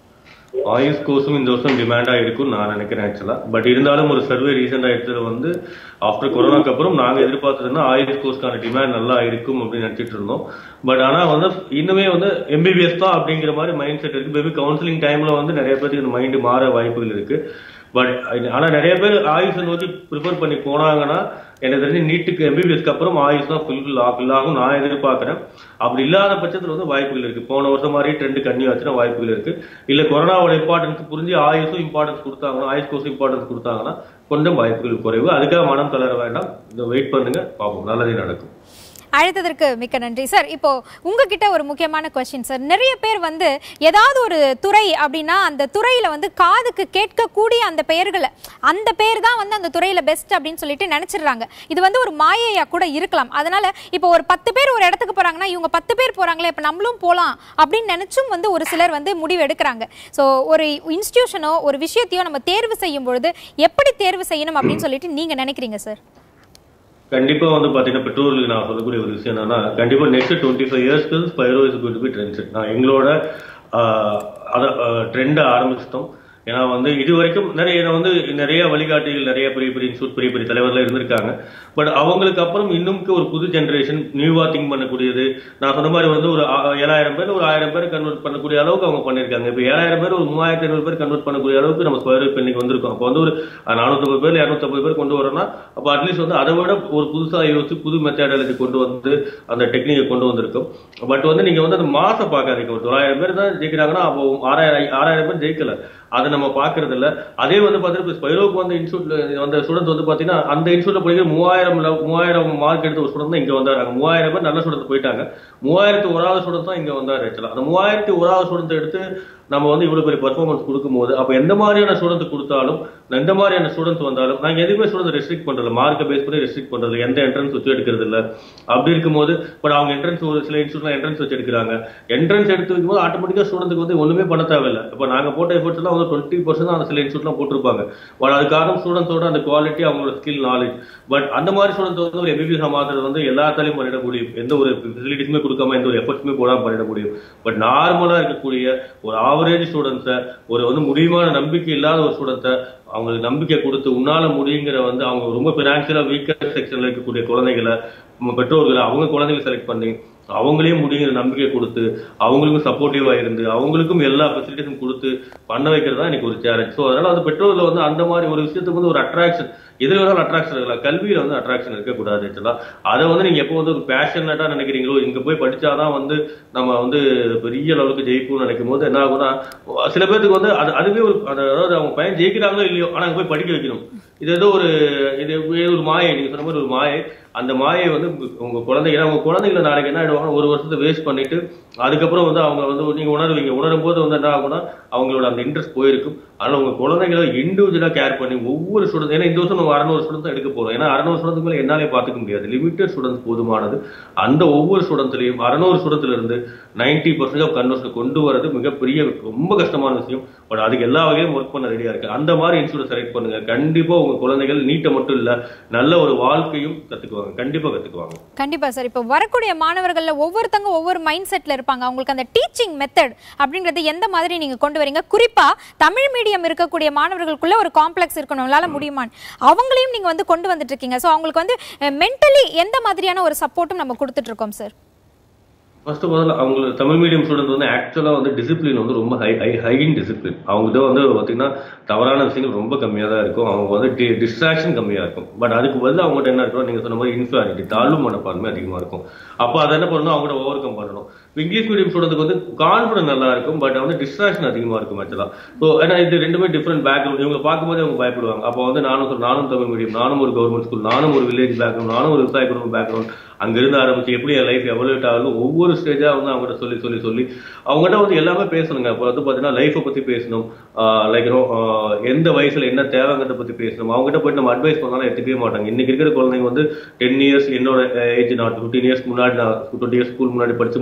ஆயுஷ் கோர்ஸும் இந்த வருஷம் டிமாண்டா இருக்கும் நான் நினைக்கிறேன் ஆக்சுவலா பட் இருந்தாலும் ஒரு சர்வே ரீசெண்டா எடுத்தது வந்து ஆஃப்டர் கொரோனாக்கு அப்புறம் நாங்க எதிர்பார்த்ததுன்னா ஆயுஷ் கோர்ஸ்க்கான டிமாண்ட் நல்லா இருக்கும் அப்படின்னு நினைச்சிட்டு இருந்தோம் பட் ஆனா வந்து இன்னுமே வந்து எம்பிபிஎஸ் தான் அப்படிங்கிற மாதிரி மைண்ட் செட் இருக்கு மேபி கவுன்சிலிங் டைம்ல வந்து நிறைய பேருக்கு இந்த மைண்ட் மாற வாய்ப்புகள் இருக்கு பட் ஆனா நிறைய பேர் ஆயுஷை நோக்கி ப்ரிஃபர் பண்ணி போனாங்கன்னா எனக்கு தெரிஞ்சு நீட்டுக்கு எம்பிபிஎஸ்க்கு அப்புறம் ஆயுஷ் தான் ஃபுல் ஃபில் ஆகும் நான் எதிர்பார்க்கறேன் அப்படி இல்லாத பட்சத்துல வந்து வாய்ப்புகள் இருக்கு போன வருஷம் மாதிரி ட்ரெண்ட் கண்ணி ஆச்சுன்னா வாய்ப்புகள் இருக்கு இல்ல கொரோனாவோட இம்பார்ட்டன்ஸ் புரிஞ்சு ஆயுஷும் இம்பார்ட்டன்ஸ் கொடுத்தாங்கன்னா ஆயுஷ் கோர்ஸ் இம்பார்ட்டன்ஸ் கொடுத்தாங்கன்னா கொஞ்சம் வாய்ப்புகள் குறைவு அதுக்காக மனம் தளர வேண்டாம் இந்த வெயிட் பண்ணுங்க பார்ப்போம் நல்லதே நடக்கும் அழைத்ததற்கு மிக்க நன்றி சார் இப்போ உங்ககிட்ட ஒரு முக்கியமான கொஸ்டின் சார் நிறைய பேர் வந்து ஏதாவது ஒரு துறை அப்படின்னா அந்த துறையில வந்து காதுக்கு கேட்கக்கூடிய அந்த பெயர்களை அந்த பேர் தான் வந்து அந்த துறையில பெஸ்ட் அப்படின்னு சொல்லிட்டு நினைச்சிடுறாங்க இது வந்து ஒரு மாயையா கூட இருக்கலாம் அதனால இப்போ ஒரு பத்து பேர் ஒரு இடத்துக்கு போறாங்கன்னா இவங்க பத்து பேர் போறாங்களே இப்போ நம்மளும் போலாம் அப்படின்னு நினைச்சும் வந்து ஒரு சிலர் வந்து முடிவு எடுக்கிறாங்க ஸோ ஒரு இன்ஸ்டிடியூஷனோ ஒரு விஷயத்தையோ நம்ம தேர்வு செய்யும் பொழுது எப்படி தேர்வு செய்யணும் அப்படின்னு சொல்லிட்டு நீங்க நினைக்கிறீங்க சார் கண்டிப்பா வந்து பாத்தீங்கன்னா பெற்றோர்களுக்கு நான் சொல்லக்கூடிய ஒரு விஷயம் என்னன்னா கண்டிப்பா நெக்ஸ்ட் டுவெண்ட்டி ஃபைவ் இயர்ஸ்க்கு Spyro is good be trend நான் எங்களோட ஆஹ், அத ட்ரெண்டை ஆரம்பிச்சிட்டோம் ஏன்னா வந்து இது வரைக்கும் நிறைய நான் வந்து நிறைய வழிகாட்டிகள் நிறைய பெரிய பெரிய இன்ஸ்டியூட் பெரிய பெரிய தலைவர்கள் இருந்திருக்காங்க பட் அவங்களுக்கு அப்புறம் இன்னும்க்கு ஒரு புது ஜென்ரேஷன் நியூவா திங்க் பண்ணக்கூடியது நான் சொன்ன மாதிரி வந்து ஒரு ஆ- ஏழாயிரம் பேர் ஒரு ஆயிரம் பேர் கன்வெர்ட் பண்ணக்கூடிய அளவுக்கு அவங்க பண்ணிருக்காங்க இப்போ ஏழாயிரம் பேர் ஒரு மூவாயிரத்தி ஐநூறு பேர் கன்வெர்ட் பண்ணக்கூடிய அளவுக்கு நம்ம ஸ்கொயர் இப்போ இன்னைக்கு வந்திருக்கோம் அப்போ வந்து ஒரு நானூற்றம்பது பேர் இரநூத்தம்பது பேர் கொண்டு வரோம்னா அப்போ அட்லீஸ்ட் வந்து அதை விட ஒரு புதுசா யோசிச்சு புது மெத்தடாலஜி கொண்டு வந்து அந்த டெக்னிக்கை கொண்டு வந்திருக்கோம் பட் வந்து நீங்க வந்து அந்த மாசம் பார்க்காதீங்க ஒரு தொள்ளாயிரம் பேர் தான் ஜெயிக்கிறாங்கன்னா அப்போ ஆறாயிரம் ஆறாயிரம் பேர் ஜெயிக்கல அதை நம்ம பாக்குறது இல்ல அதே வந்து பாத்தீங்கன்னா ஸ்பைரோக்கு வந்த இன்ஸ்டியூட்ல வந்த ஸ்டூடெண்ட் வந்து பாத்தீங்கன்னா அந்த இன்ஸ்டியூட்ல படிக்கிற மூவாயிரம் level- மூவாயிரம் மார்க் எடுத்த ஒரு ஸ்டூடெண்ட் தான் இங்க வந்தாரு மூவாயிரம் பேர் நல்ல ஸ்டூடெண்ட் போயிட்டாங்க மூவாயிரத்து ஒராவது ஸ்டூடெண்ட் தான் இங்க வந்தாரு ஆக்சுவலா அந்த மூவாயிரத்தி ஒராவது ஸ்டூடெண்ட் எடுத்து நம்ம வந்து இவ்வளவு பெரிய பெர்ஃபார்மன்ஸ் கொடுக்கும்போது அப்ப எந்த மாதிரியான ஸ்டூடெண்ட் கொடுத்தாலும் எந்த மாதிரியான ஸ்டூடெண்ட்ஸ் வந்தாலும் நாங்க எதுவுமே ஸ்டூடெண்ட் ரெஸ்ட்ரிக்ட் பண்றது மார்க்கை பேஸ் பண்ணி ரெஸ்ட்ரிக்ட் பண்றது எந்த என்ட்ரன்ஸ் வச்சு எடுக்கிறது இல்ல அப்படி இருக்கும்போது பட் அவங்க என்ட்ரன்ஸ் ஒரு சில இன்ஸ்டியூட்ல என்ட்ரன்ஸ் வச்சு எடுக்கிறாங்க என்ட்ரன்ஸ் எடுத்து வைக்கும்போது ஆட்டோமேட்டிக்கா ஸ்டூடெண்ட்க்கு வந்து ஒண்ணுமே பண்ண தேவையில்ல இப்ப நாங்க போட்ட எஃபர்ட்ஸ் எல்லாம் வந்து டுவெண்ட்டி பர்சன்ட் அந்த சில இன்ஸ்டியூட்லாம் போட்டிருப்பாங்க பட் அது காரணம் ஸ்டூடெண்ட்ஸோட அந்த குவாலிட்டி அவங்களோட ஸ்கில் நாலேஜ் பட் அந்த மாதிரி ஸ்டூடெண்ட் வந்து ஒரு எம்பிபிஎஸ் மாத்துறது வந்து எல்லாத்தாலையும் பண்ணிட முடியும் எந்த ஒரு ஃபெசிலிட்டிஸுமே கொடுக்காம எந்த ஒரு எஃபர்ட்ஸுமே போடாம பண்ணிட முடியும் பட் நார்மலா இருக்கக்கூடிய ஒரு ஆவரேஜ் ஸ்டூடெண்ட்ஸை ஒரு வந்து முடியுமான நம்பிக்கை இல்லாத ஒரு ஸ்டூடெண்ட்டை அவங்களுக்கு நம்பிக்கை கொடுத்து உன்னால முடியுங்கிற வந்து அவங்க ரொம்ப பினான்சியலா வீக்கர் செக்ஷன்ல இருக்கக்கூடிய குழந்தைகளை நம்ம பெற்றோர்களை அவங்க குழந்தைகளை செலக்ட் பண்ணி அவங்களையும் முடியுங்கிற நம்பிக்கை கொடுத்து அவங்களுக்கும் சப்போர்ட்டிவா இருந்து அவங்களுக்கும் எல்லா ஃபெசிலிட்டிஸும் கொடுத்து பண்ண வைக்கிறது தான் எனக்கு ஒரு சேலஞ்ச் ஸோ அதனால வந்து பெற்றோர்ல வந்து அந்த மாதிரி ஒரு விஷயத்துக்கு வந்து ஒரு அட்ராக்ஷன் எது வேணாலும் அட்ராக்ஷன் இருக்கலாம் கல்வியில வந்து அட்ராக்ஷன் இருக்கக்கூடாது ஆக்சுவலா அதை வந்து நீங்க எப்போ வந்து ஒரு பேஷனட்டா நினைக்கிறீங்களோ இங்க போய் படிச்சாதான் வந்து நம்ம வந்து பெரிய லெவலுக்கு ஜெயிப்போம்னு நினைக்கும் போது என்ன ஆகும்னா சில பேருக்கு வந்து அது அதுவே ஒரு அது- அதாவது அவங்க பையன் ஜெயிக்கிறாங்களோ இல்லையோ ஆனா அங்க போய் படிக்க வைக்கணும் இது ஏதோ ஒரு இது இது ஒரு மாயை நீங்க சொன்ன மாதிரி ஒரு மாயை அந்த மாயை வந்து உங்க- உங்க குழந்தைங்க ஏன்னா உங்க குழந்தைகளை நாளைக்கு என்ன ஆயிடுவாங்க ஒரு வருஷத்தை வேஸ்ட் பண்ணிட்டு அதுக்கப்புறம் வந்து அவங்க வந்து நீங்க உணர்வீங்க உணரும் போது வந்து என்ன ஆகும்னா அவங்களோட அந்த இன்ட்ரெஸ்ட் போயிருக்கும் அதனால உங்க குழந்தைகளை இண்டிவிஜுவலா கேர் பண்ணி ஒவ்வொரு ஸ்டூடெண்ட் ஏன்னா இந்த வருஷம் நம்ம அறநூறு ஸ்டூடெண்ட் தான் எடுக்க போறோம் ஏன்னா அறநூறு ஸ்டூடெண்ட் மேல என்னாலே பாத்துக்க முடியாது லிமிட்டட் ஸ்டூடெண்ட்ஸ் போதுமானது அந்த ஒவ்வொரு ஸ்டூடெண்ட்லயும் அறநூறு ஸ்டூடெண்ட்ல இருந்து நைன்டி பர்சன்ட் ஆஃப் கன்வர்ஷன் கொண்டு வரது மிகப்பெரிய ரொம்ப கஷ்டமான விஷயம் பட் அதுக்கு எல்லா வகையிலும் ஒர்க் பண்ண ரெடியா இருக்கு அந்த மாதிரி இன்ஸ்டியூட் செலக்ட் பண்ணுங்க கண்டிப்பா உங்க குழந்தைகள் நீட்டை மட்டும் இல்ல நல்ல ஒரு வாழ்க்கையும் கத்துக்குவாங்க கண்டிப்பா கத்துக்குவாங்க கண்டிப்பா சார் இப்போ வரக்கூடிய மாணவர்கள்ல ஒவ்வொருத்தங்க ஒவ்வொரு மைண்ட் செட்ல இருப்பாங்க அவங்களுக்கு அந்த டீச்சிங் மெத்தட் அப்படின்றது எந்த மாதிரி நீங்க கொண்டு வரீங்க குறிப்பா தமிழ் மீடியம் இருக்கக்கூடிய மாணவர்களுக்குள்ள ஒரு காம்ப்ளெக்ஸ் இருக்கணும் உங்களால முடியுமான்னு அவங்களையும் நீங்க வந்து கொண்டு வந்துட்டு இருக்கீங்க ஸோ அவங்களுக்கு வந்து மென்டலி எந்த மாதிரியான ஒரு சப்போர்ட்டும் நம்ம கொடுத்துட்டு இருக்கோம் சார் ஃபர்ஸ்ட் ஆஃப் ஆல் அவங்களுக்கு தமிழ் மீடியம் ஸ்டூடெண்ட் வந்து ஆக்சுவலா வந்து டிசிப்ளின் வந்து ரொம்ப ஹை ஹை ஹைன் டிசிப்ளின் அவங்ககிட்ட வந்து பாத்தீங்கன்னா தவறான விஷயங்கள் ரொம்ப கம்மியா தான் இருக்கும் அவங்க வந்து டிஸ்ட்ராக்ஷன் கம்மியா இருக்கும் பட் அதுக்கு பதில் அவங்ககிட்ட என்ன இருக்கும் நீங்க சொன்ன மாதிரி இன்ஃபியாரிட்டி தாழ்வு மனப்பான்மை அதிகமா இருக்கும் அப்போ அதை என்ன பண்ணணும் அவங்ககிட்ட ஓவர் கம் பண்ணணும் இங்கிலீஷ் மீடியம் ஸ்டூடெண்ட்டுக்கு வந்து கான்ஃபிடன்ஸ் நல்லா இருக்கும் பட் வந்து டிஸ்ட்ராக்ஷன் அதிகமா இருக்கும் ஆக்சுவலா ஸோ ஏன்னா இது ரெண்டுமே டிஃப்ரெண்ட் பேக்ரவுண்ட் இவங்க பார்க்கும்போது அவங்க பயப்படுவாங்க அப்போ வந்து நானும் சொல்- நானும் தமிழ் மீடியம் நானும் ஒரு கவர்மெண்ட் ஸ்கூல் நானும் ஒரு வில்லேஜ் பேக்ரவுண்ட் நானும் ஒரு விவசாய குடும்ப பேக்ரவுண்ட் அங்கிருந்து ஆரம்பிச்சு எப்படி என் லைஃப் எவல்யூட் ஆகலும் ஒவ்வொரு ஸ்டேஜா வந்து அவங்ககிட்ட சொல்லி சொல்லி சொல்லி அவங்ககிட்ட வந்து எல்லாமே பேசணுங்க இப்போ வந்து பாத்தீங்கன்னா லைஃப்பை பத்தி பேசணும் லைக் எந்த வயசுல என்ன தேவைங்கிறத பத்தி பேசணும் அவங்ககிட்ட போயிட்டு நம்ம அட்வைஸ் பண்ணாலும் எடுத்துக்கவே மாட்டாங்க இன்னைக்கு இருக்கிற குழந்தைங்க வந்து டென் இயர்ஸ் என்னோட ஏஜ் நான் ஃபிஃப்டீன் இயர்ஸ் முன்னாடி நான் டுவெண்ட்டி இயர்ஸ் ஸ்கூல் முன்னாடி படிச்சும் போதெல்லாம் இல்ல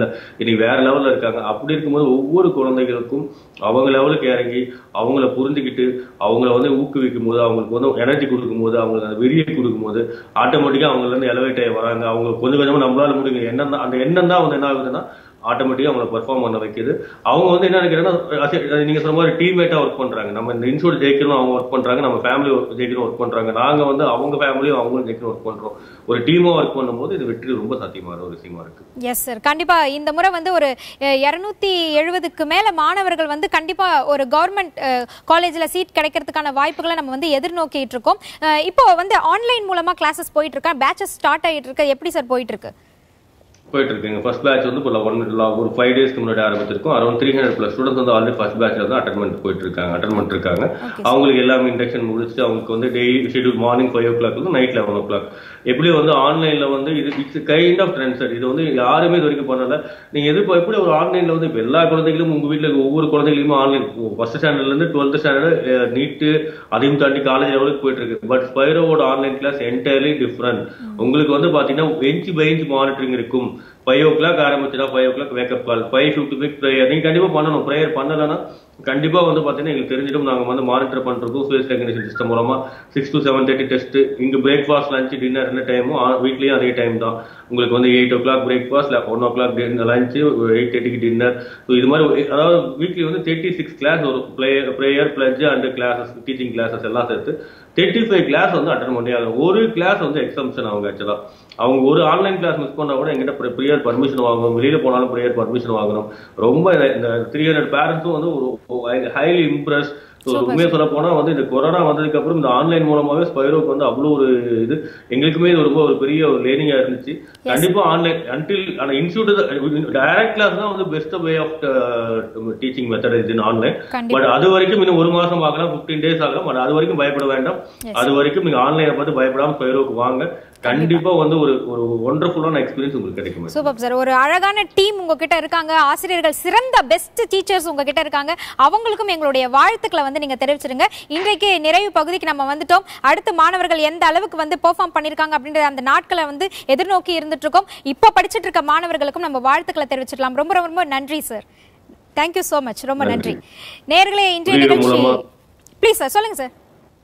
இன்னைக்கு வேற லெவல்ல இருக்காங்க அப்படி இருக்கும்போது ஒவ்வொரு குழந்தைகளுக்கும் அவங்க லெவலுக்கு இறங்கி அவங்கள புரிஞ்சுக்கிட்டு அவங்கள வந்து ஊக்குவிக்கும் போது அவங்களுக்கு வந்து எனர்ஜி கொடுக்கும் போது அவங்களுக்கு அந்த வெறியை கொடுக்கும் போது ஆட்டோமேட்டிக்கா அவங்கள இருந்து எலவேட் ஆகி வராங்க அவங்க கொஞ்சம் கொஞ்சமா நம்மளால முடியும் எண்ணம் தான் அந்த எண்ணம் தான் வந்து என்ன ஆகுதுன்னா ஆட்டோமேட்டிக்காக அவங்கள பெர்ஃபார்ம் பண்ண வைக்குது அவங்க வந்து என்ன நினைக்கிறாங்கன்னா நீங்க சொன்ன மாதிரி டீம்மேட்டா ஒர்க் பண்றாங்க நம்ம இந்த இன்ஸ்டியூட் ஜெயிக்கணும் அவங்க ஒர்க் பண்றாங்க நம்ம ஃபேமிலி ஜெயிக்கணும் ஒர்க் பண்றாங்க நாங்க வந்து அவங்க ஃபேமிலியும் அவங்களும் ஜெயிக்கணும் ஒர்க் பண்றோம் ஒரு டீமா ஒர்க் பண்ணும்போது இது வெற்றி ரொம்ப சாத்தியமான ஒரு விஷயமா இருக்கு எஸ் சார் கண்டிப்பா இந்த முறை வந்து ஒரு இரநூத்தி எழுபதுக்கு மேல மாணவர்கள் வந்து கண்டிப்பா ஒரு கவர்மெண்ட் காலேஜ்ல சீட் கிடைக்கிறதுக்கான வாய்ப்புகளை நம்ம வந்து எதிர்நோக்கிட்டு இருக்கோம் அஹ், இப்போ வந்து ஆன்லைன் மூலமா கிளாஸஸ் போயிட்டு இருக்கா பேச்சஸ் ஸ்டார்ட் ஆயிட்டு இருக்கு எப்படி சார் போயிட்டு இருக்கு போயிட்டு இருக்குங்க ஃபர்ஸ்ட் பேட்ச் வந்து இப்போ ஒன் ஒரு ஃபைவ் டேஸ்க்கு முன்னாடி ஆரம்பிச்சிருக்கோம் around three hundred plus students வந்து ஆல்ரெடி ஃபர்ஸ்ட் பேட்ச்ல வந்து அட்டன்மெண்ட் போயிட்டு இருக்காங்க அட்டன்மெண்ட் இருக்காங்க அவங்களுக்கு எல்லாமே இண்டக்ஷன் முடிச்சுட்டு அவங்களுக்கு வந்து daily schedule morning five o'clock வந்து நைட் லெவன் ஓ கிளாக் எப்படி வந்து ஆன்லைன்ல வந்து இது it's kind of trend sir இது வந்து யாருமே இது வரைக்கும் பண்ணல நீங்க எது இப்போ எப்படி ஒரு ஆன்லைன்ல வந்து இப்போ எல்லா குழந்தைகளும் உங்க வீட்டில் இருக்க ஒவ்வொரு குழந்தைகளுமே ஆன்லைன் ஃபர்ஸ்ட் ஸ்டாண்டர்ட்ல இருந்து டுவெல்த் ஸ்டாண்டர்ட் நீட்டு அதையும் தாண்டி காலேஜ் லெவலுக்கு போயிட்டு இருக்கு பட் ஸ்பைரோவோட ஆன்லைன் கிளாஸ் என்டையர்லி டிஃப்ரெண்ட் உங்களுக்கு வந்து பாத்தீங்கன்னா பெஞ்ச் பை இன்ச் மானிட்டரிங் இருக்கும் ஃபைவ் ஓ கிளாக் ஆரம்பிச்சுனா five o'clock wake up call five fifty five prayer நீங்க கண்டிப்பா பண்ணணும் ப்ரேயர் பண்ணலன்னா கண்டிப்பா வந்து பாத்தீங்கன்னா எங்களுக்கு தெரிஞ்சிடும் நாங்க வந்து மானிட்டர் பண்றதுக்கும் ஃபேஸ் ரெகனேஷன் சிஸ்டம் மூலமா six to seven thirty test இங்க பிரேக்ஃபாஸ்ட் லஞ்ச் டின்னர் ரெண்டு டைமும் வீட்லயும் அதே டைம் தான் உங்களுக்கு வந்து eight o'clock breakfast one o'clock lunch eight தேர்ட்டிக்கு டின்னர் ஸோ இது மாதிரி ஒரு- அதாவது வீக்லி வந்து தேர்ட்டி சிக்ஸ் கிளாஸ் வரும் player prayer pledge and classes teaching classes எல்லாம் சேர்த்து தேர்ட்டி ஃபைவ் கிளாஸ் வந்து அட்டன் பண்ணி ஆகணும் ஒரு கிளாஸ் வந்து எக்ஸம்ஷன் அவங்க ஆக்சுவலா அவங்க ஒரு ஆன்லைன் கிளாஸ் மிஸ் பண்ணா கூட எங்கிட்ட ப்ரேயர் பர்மிஷன் வாங்கணும் வெளியில போனாலும் ப்ரேயர் பர்மிஷன் வாங்கணும் ரொம்ப இந்த- இந்த த்ரீ ஹண்ட்ரட் பேரண்ட்ஸும் வந்து ஒரு ஹைலி இம்ப்ரெஸ் உண்மையை சொல்ல போனா வந்து இந்த கொரோனா வந்ததுக்கு அப்புறம் இந்த ஆன்லைன் மூலமாவே ஸ்பைரோக்கு வந்து அவ்வளவு ஒரு இது எங்களுக்குமே இது ரொம்ப ஒரு பெரிய ஒரு லேர்னிங்கா இருந்துச்சு கண்டிப்பா ஆன்லைன் அன்டில் ஆனா இன்ஸ்டியூட் டைரக்ட் கிளாஸ் தான் வந்து best way of teaching method is in online கண்டிப்பா. பட் அது வரைக்கும் இன்னும் ஒரு மாசம் ஆகலாம் 15 டேஸ் ஆகலாம் பட் அது வரைக்கும் பயப்பட வேண்டாம் அது வரைக்கும் நீங்க ஆன்லைனை பார்த்து பயப்படாம ஸ்பைரோக்கு வாங்க கண்டிப்பா வந்து ஒரு ஒரு ஒண்டர்ஃபுல்லான எக்ஸ்பீரியன்ஸ் உங்களுக்கு கிடைக்கும் சூப்பர் சார் ஒரு அழகான டீம் உங்ககிட்ட இருக்காங்க ஆசிரியர்கள் சிறந்த பெஸ்ட் டீச்சர்ஸ் உங்ககிட்ட இருக்காங்க அவங்களுக்கும் எங்களுடைய வாழ்த்துக்களை வந்து நீங்க தெரிவிச்சிருங்க இன்றைக்கு நிறைவு பகுதிக்கு நம்ம வந்துட்டோம் அடுத்து மாணவர்கள் எந்த அளவுக்கு வந்து பெர்ஃபார்ம் பண்ணிருக்காங்க அப்படின்ற அந்த நாட்களை வந்து எதிர்நோக்கி இருந்துட்டு இருக்கோம் இப்போ படிச்சிட்டு இருக்க மாணவர்களுக்கும் நம்ம வாழ்த்துக்களை தெரிவிச்சிடலாம் ரொம்ப ரொம்ப ரொம்ப நன்றி சார் தேங்க்யூ so மச் ரொம்ப நன்றி நேர்களே இன்றைய புரியுது நிகழ்ச்சி மூலமா- ப்ளீஸ் சார் சொல்லுங்க சார்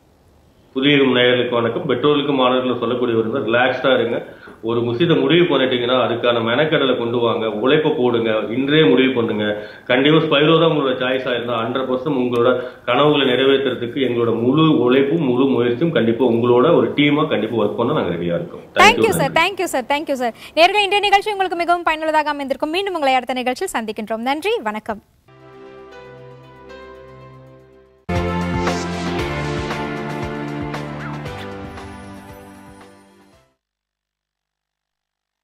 புதிய நேயர்களுக்கு வணக்கம் பெற்றோர்களுக்கு மாணவர்களும் சொல்லக்கூடிய ஒரு ரிலாக்ஸ்டா இருங்க ஒரு விஷயத்தை முடிவு பண்ணிட்டீங்கன்னா அதுக்கான மெனக்கடலை கொண்டு வாங்க உழைப்பை போடுங்க இன்றே முடிவு பண்ணுங்க கண்டிப்பா ஸ்பைரோ தான் உங்களோட சாய்ஸ் ஆயிருந்தா ஹண்ட்ரட் பர்சன்ட் உங்களோட கனவுகளை நிறைவேற்றுறதுக்கு எங்களோட முழு உழைப்பும் முழு முயற்சியும் கண்டிப்பா உங்களோட ஒரு டீமா கண்டிப்பா ஒர்க் பண்ண நாங்க ரெடியா இருக்கோம் thank you Thank you, sir thank you sir thank you sir நேர்கள் இன்றைய நிகழ்ச்சி உங்களுக்கு மிகவும் பயனுள்ளதாக அமைந்திருக்கும் மீண்டும் உங்களை அடுத்த நிகழ்ச்சியில் சந்திக்கின்றோம் நன்றி வணக்கம்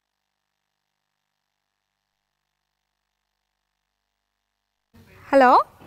ஹலோ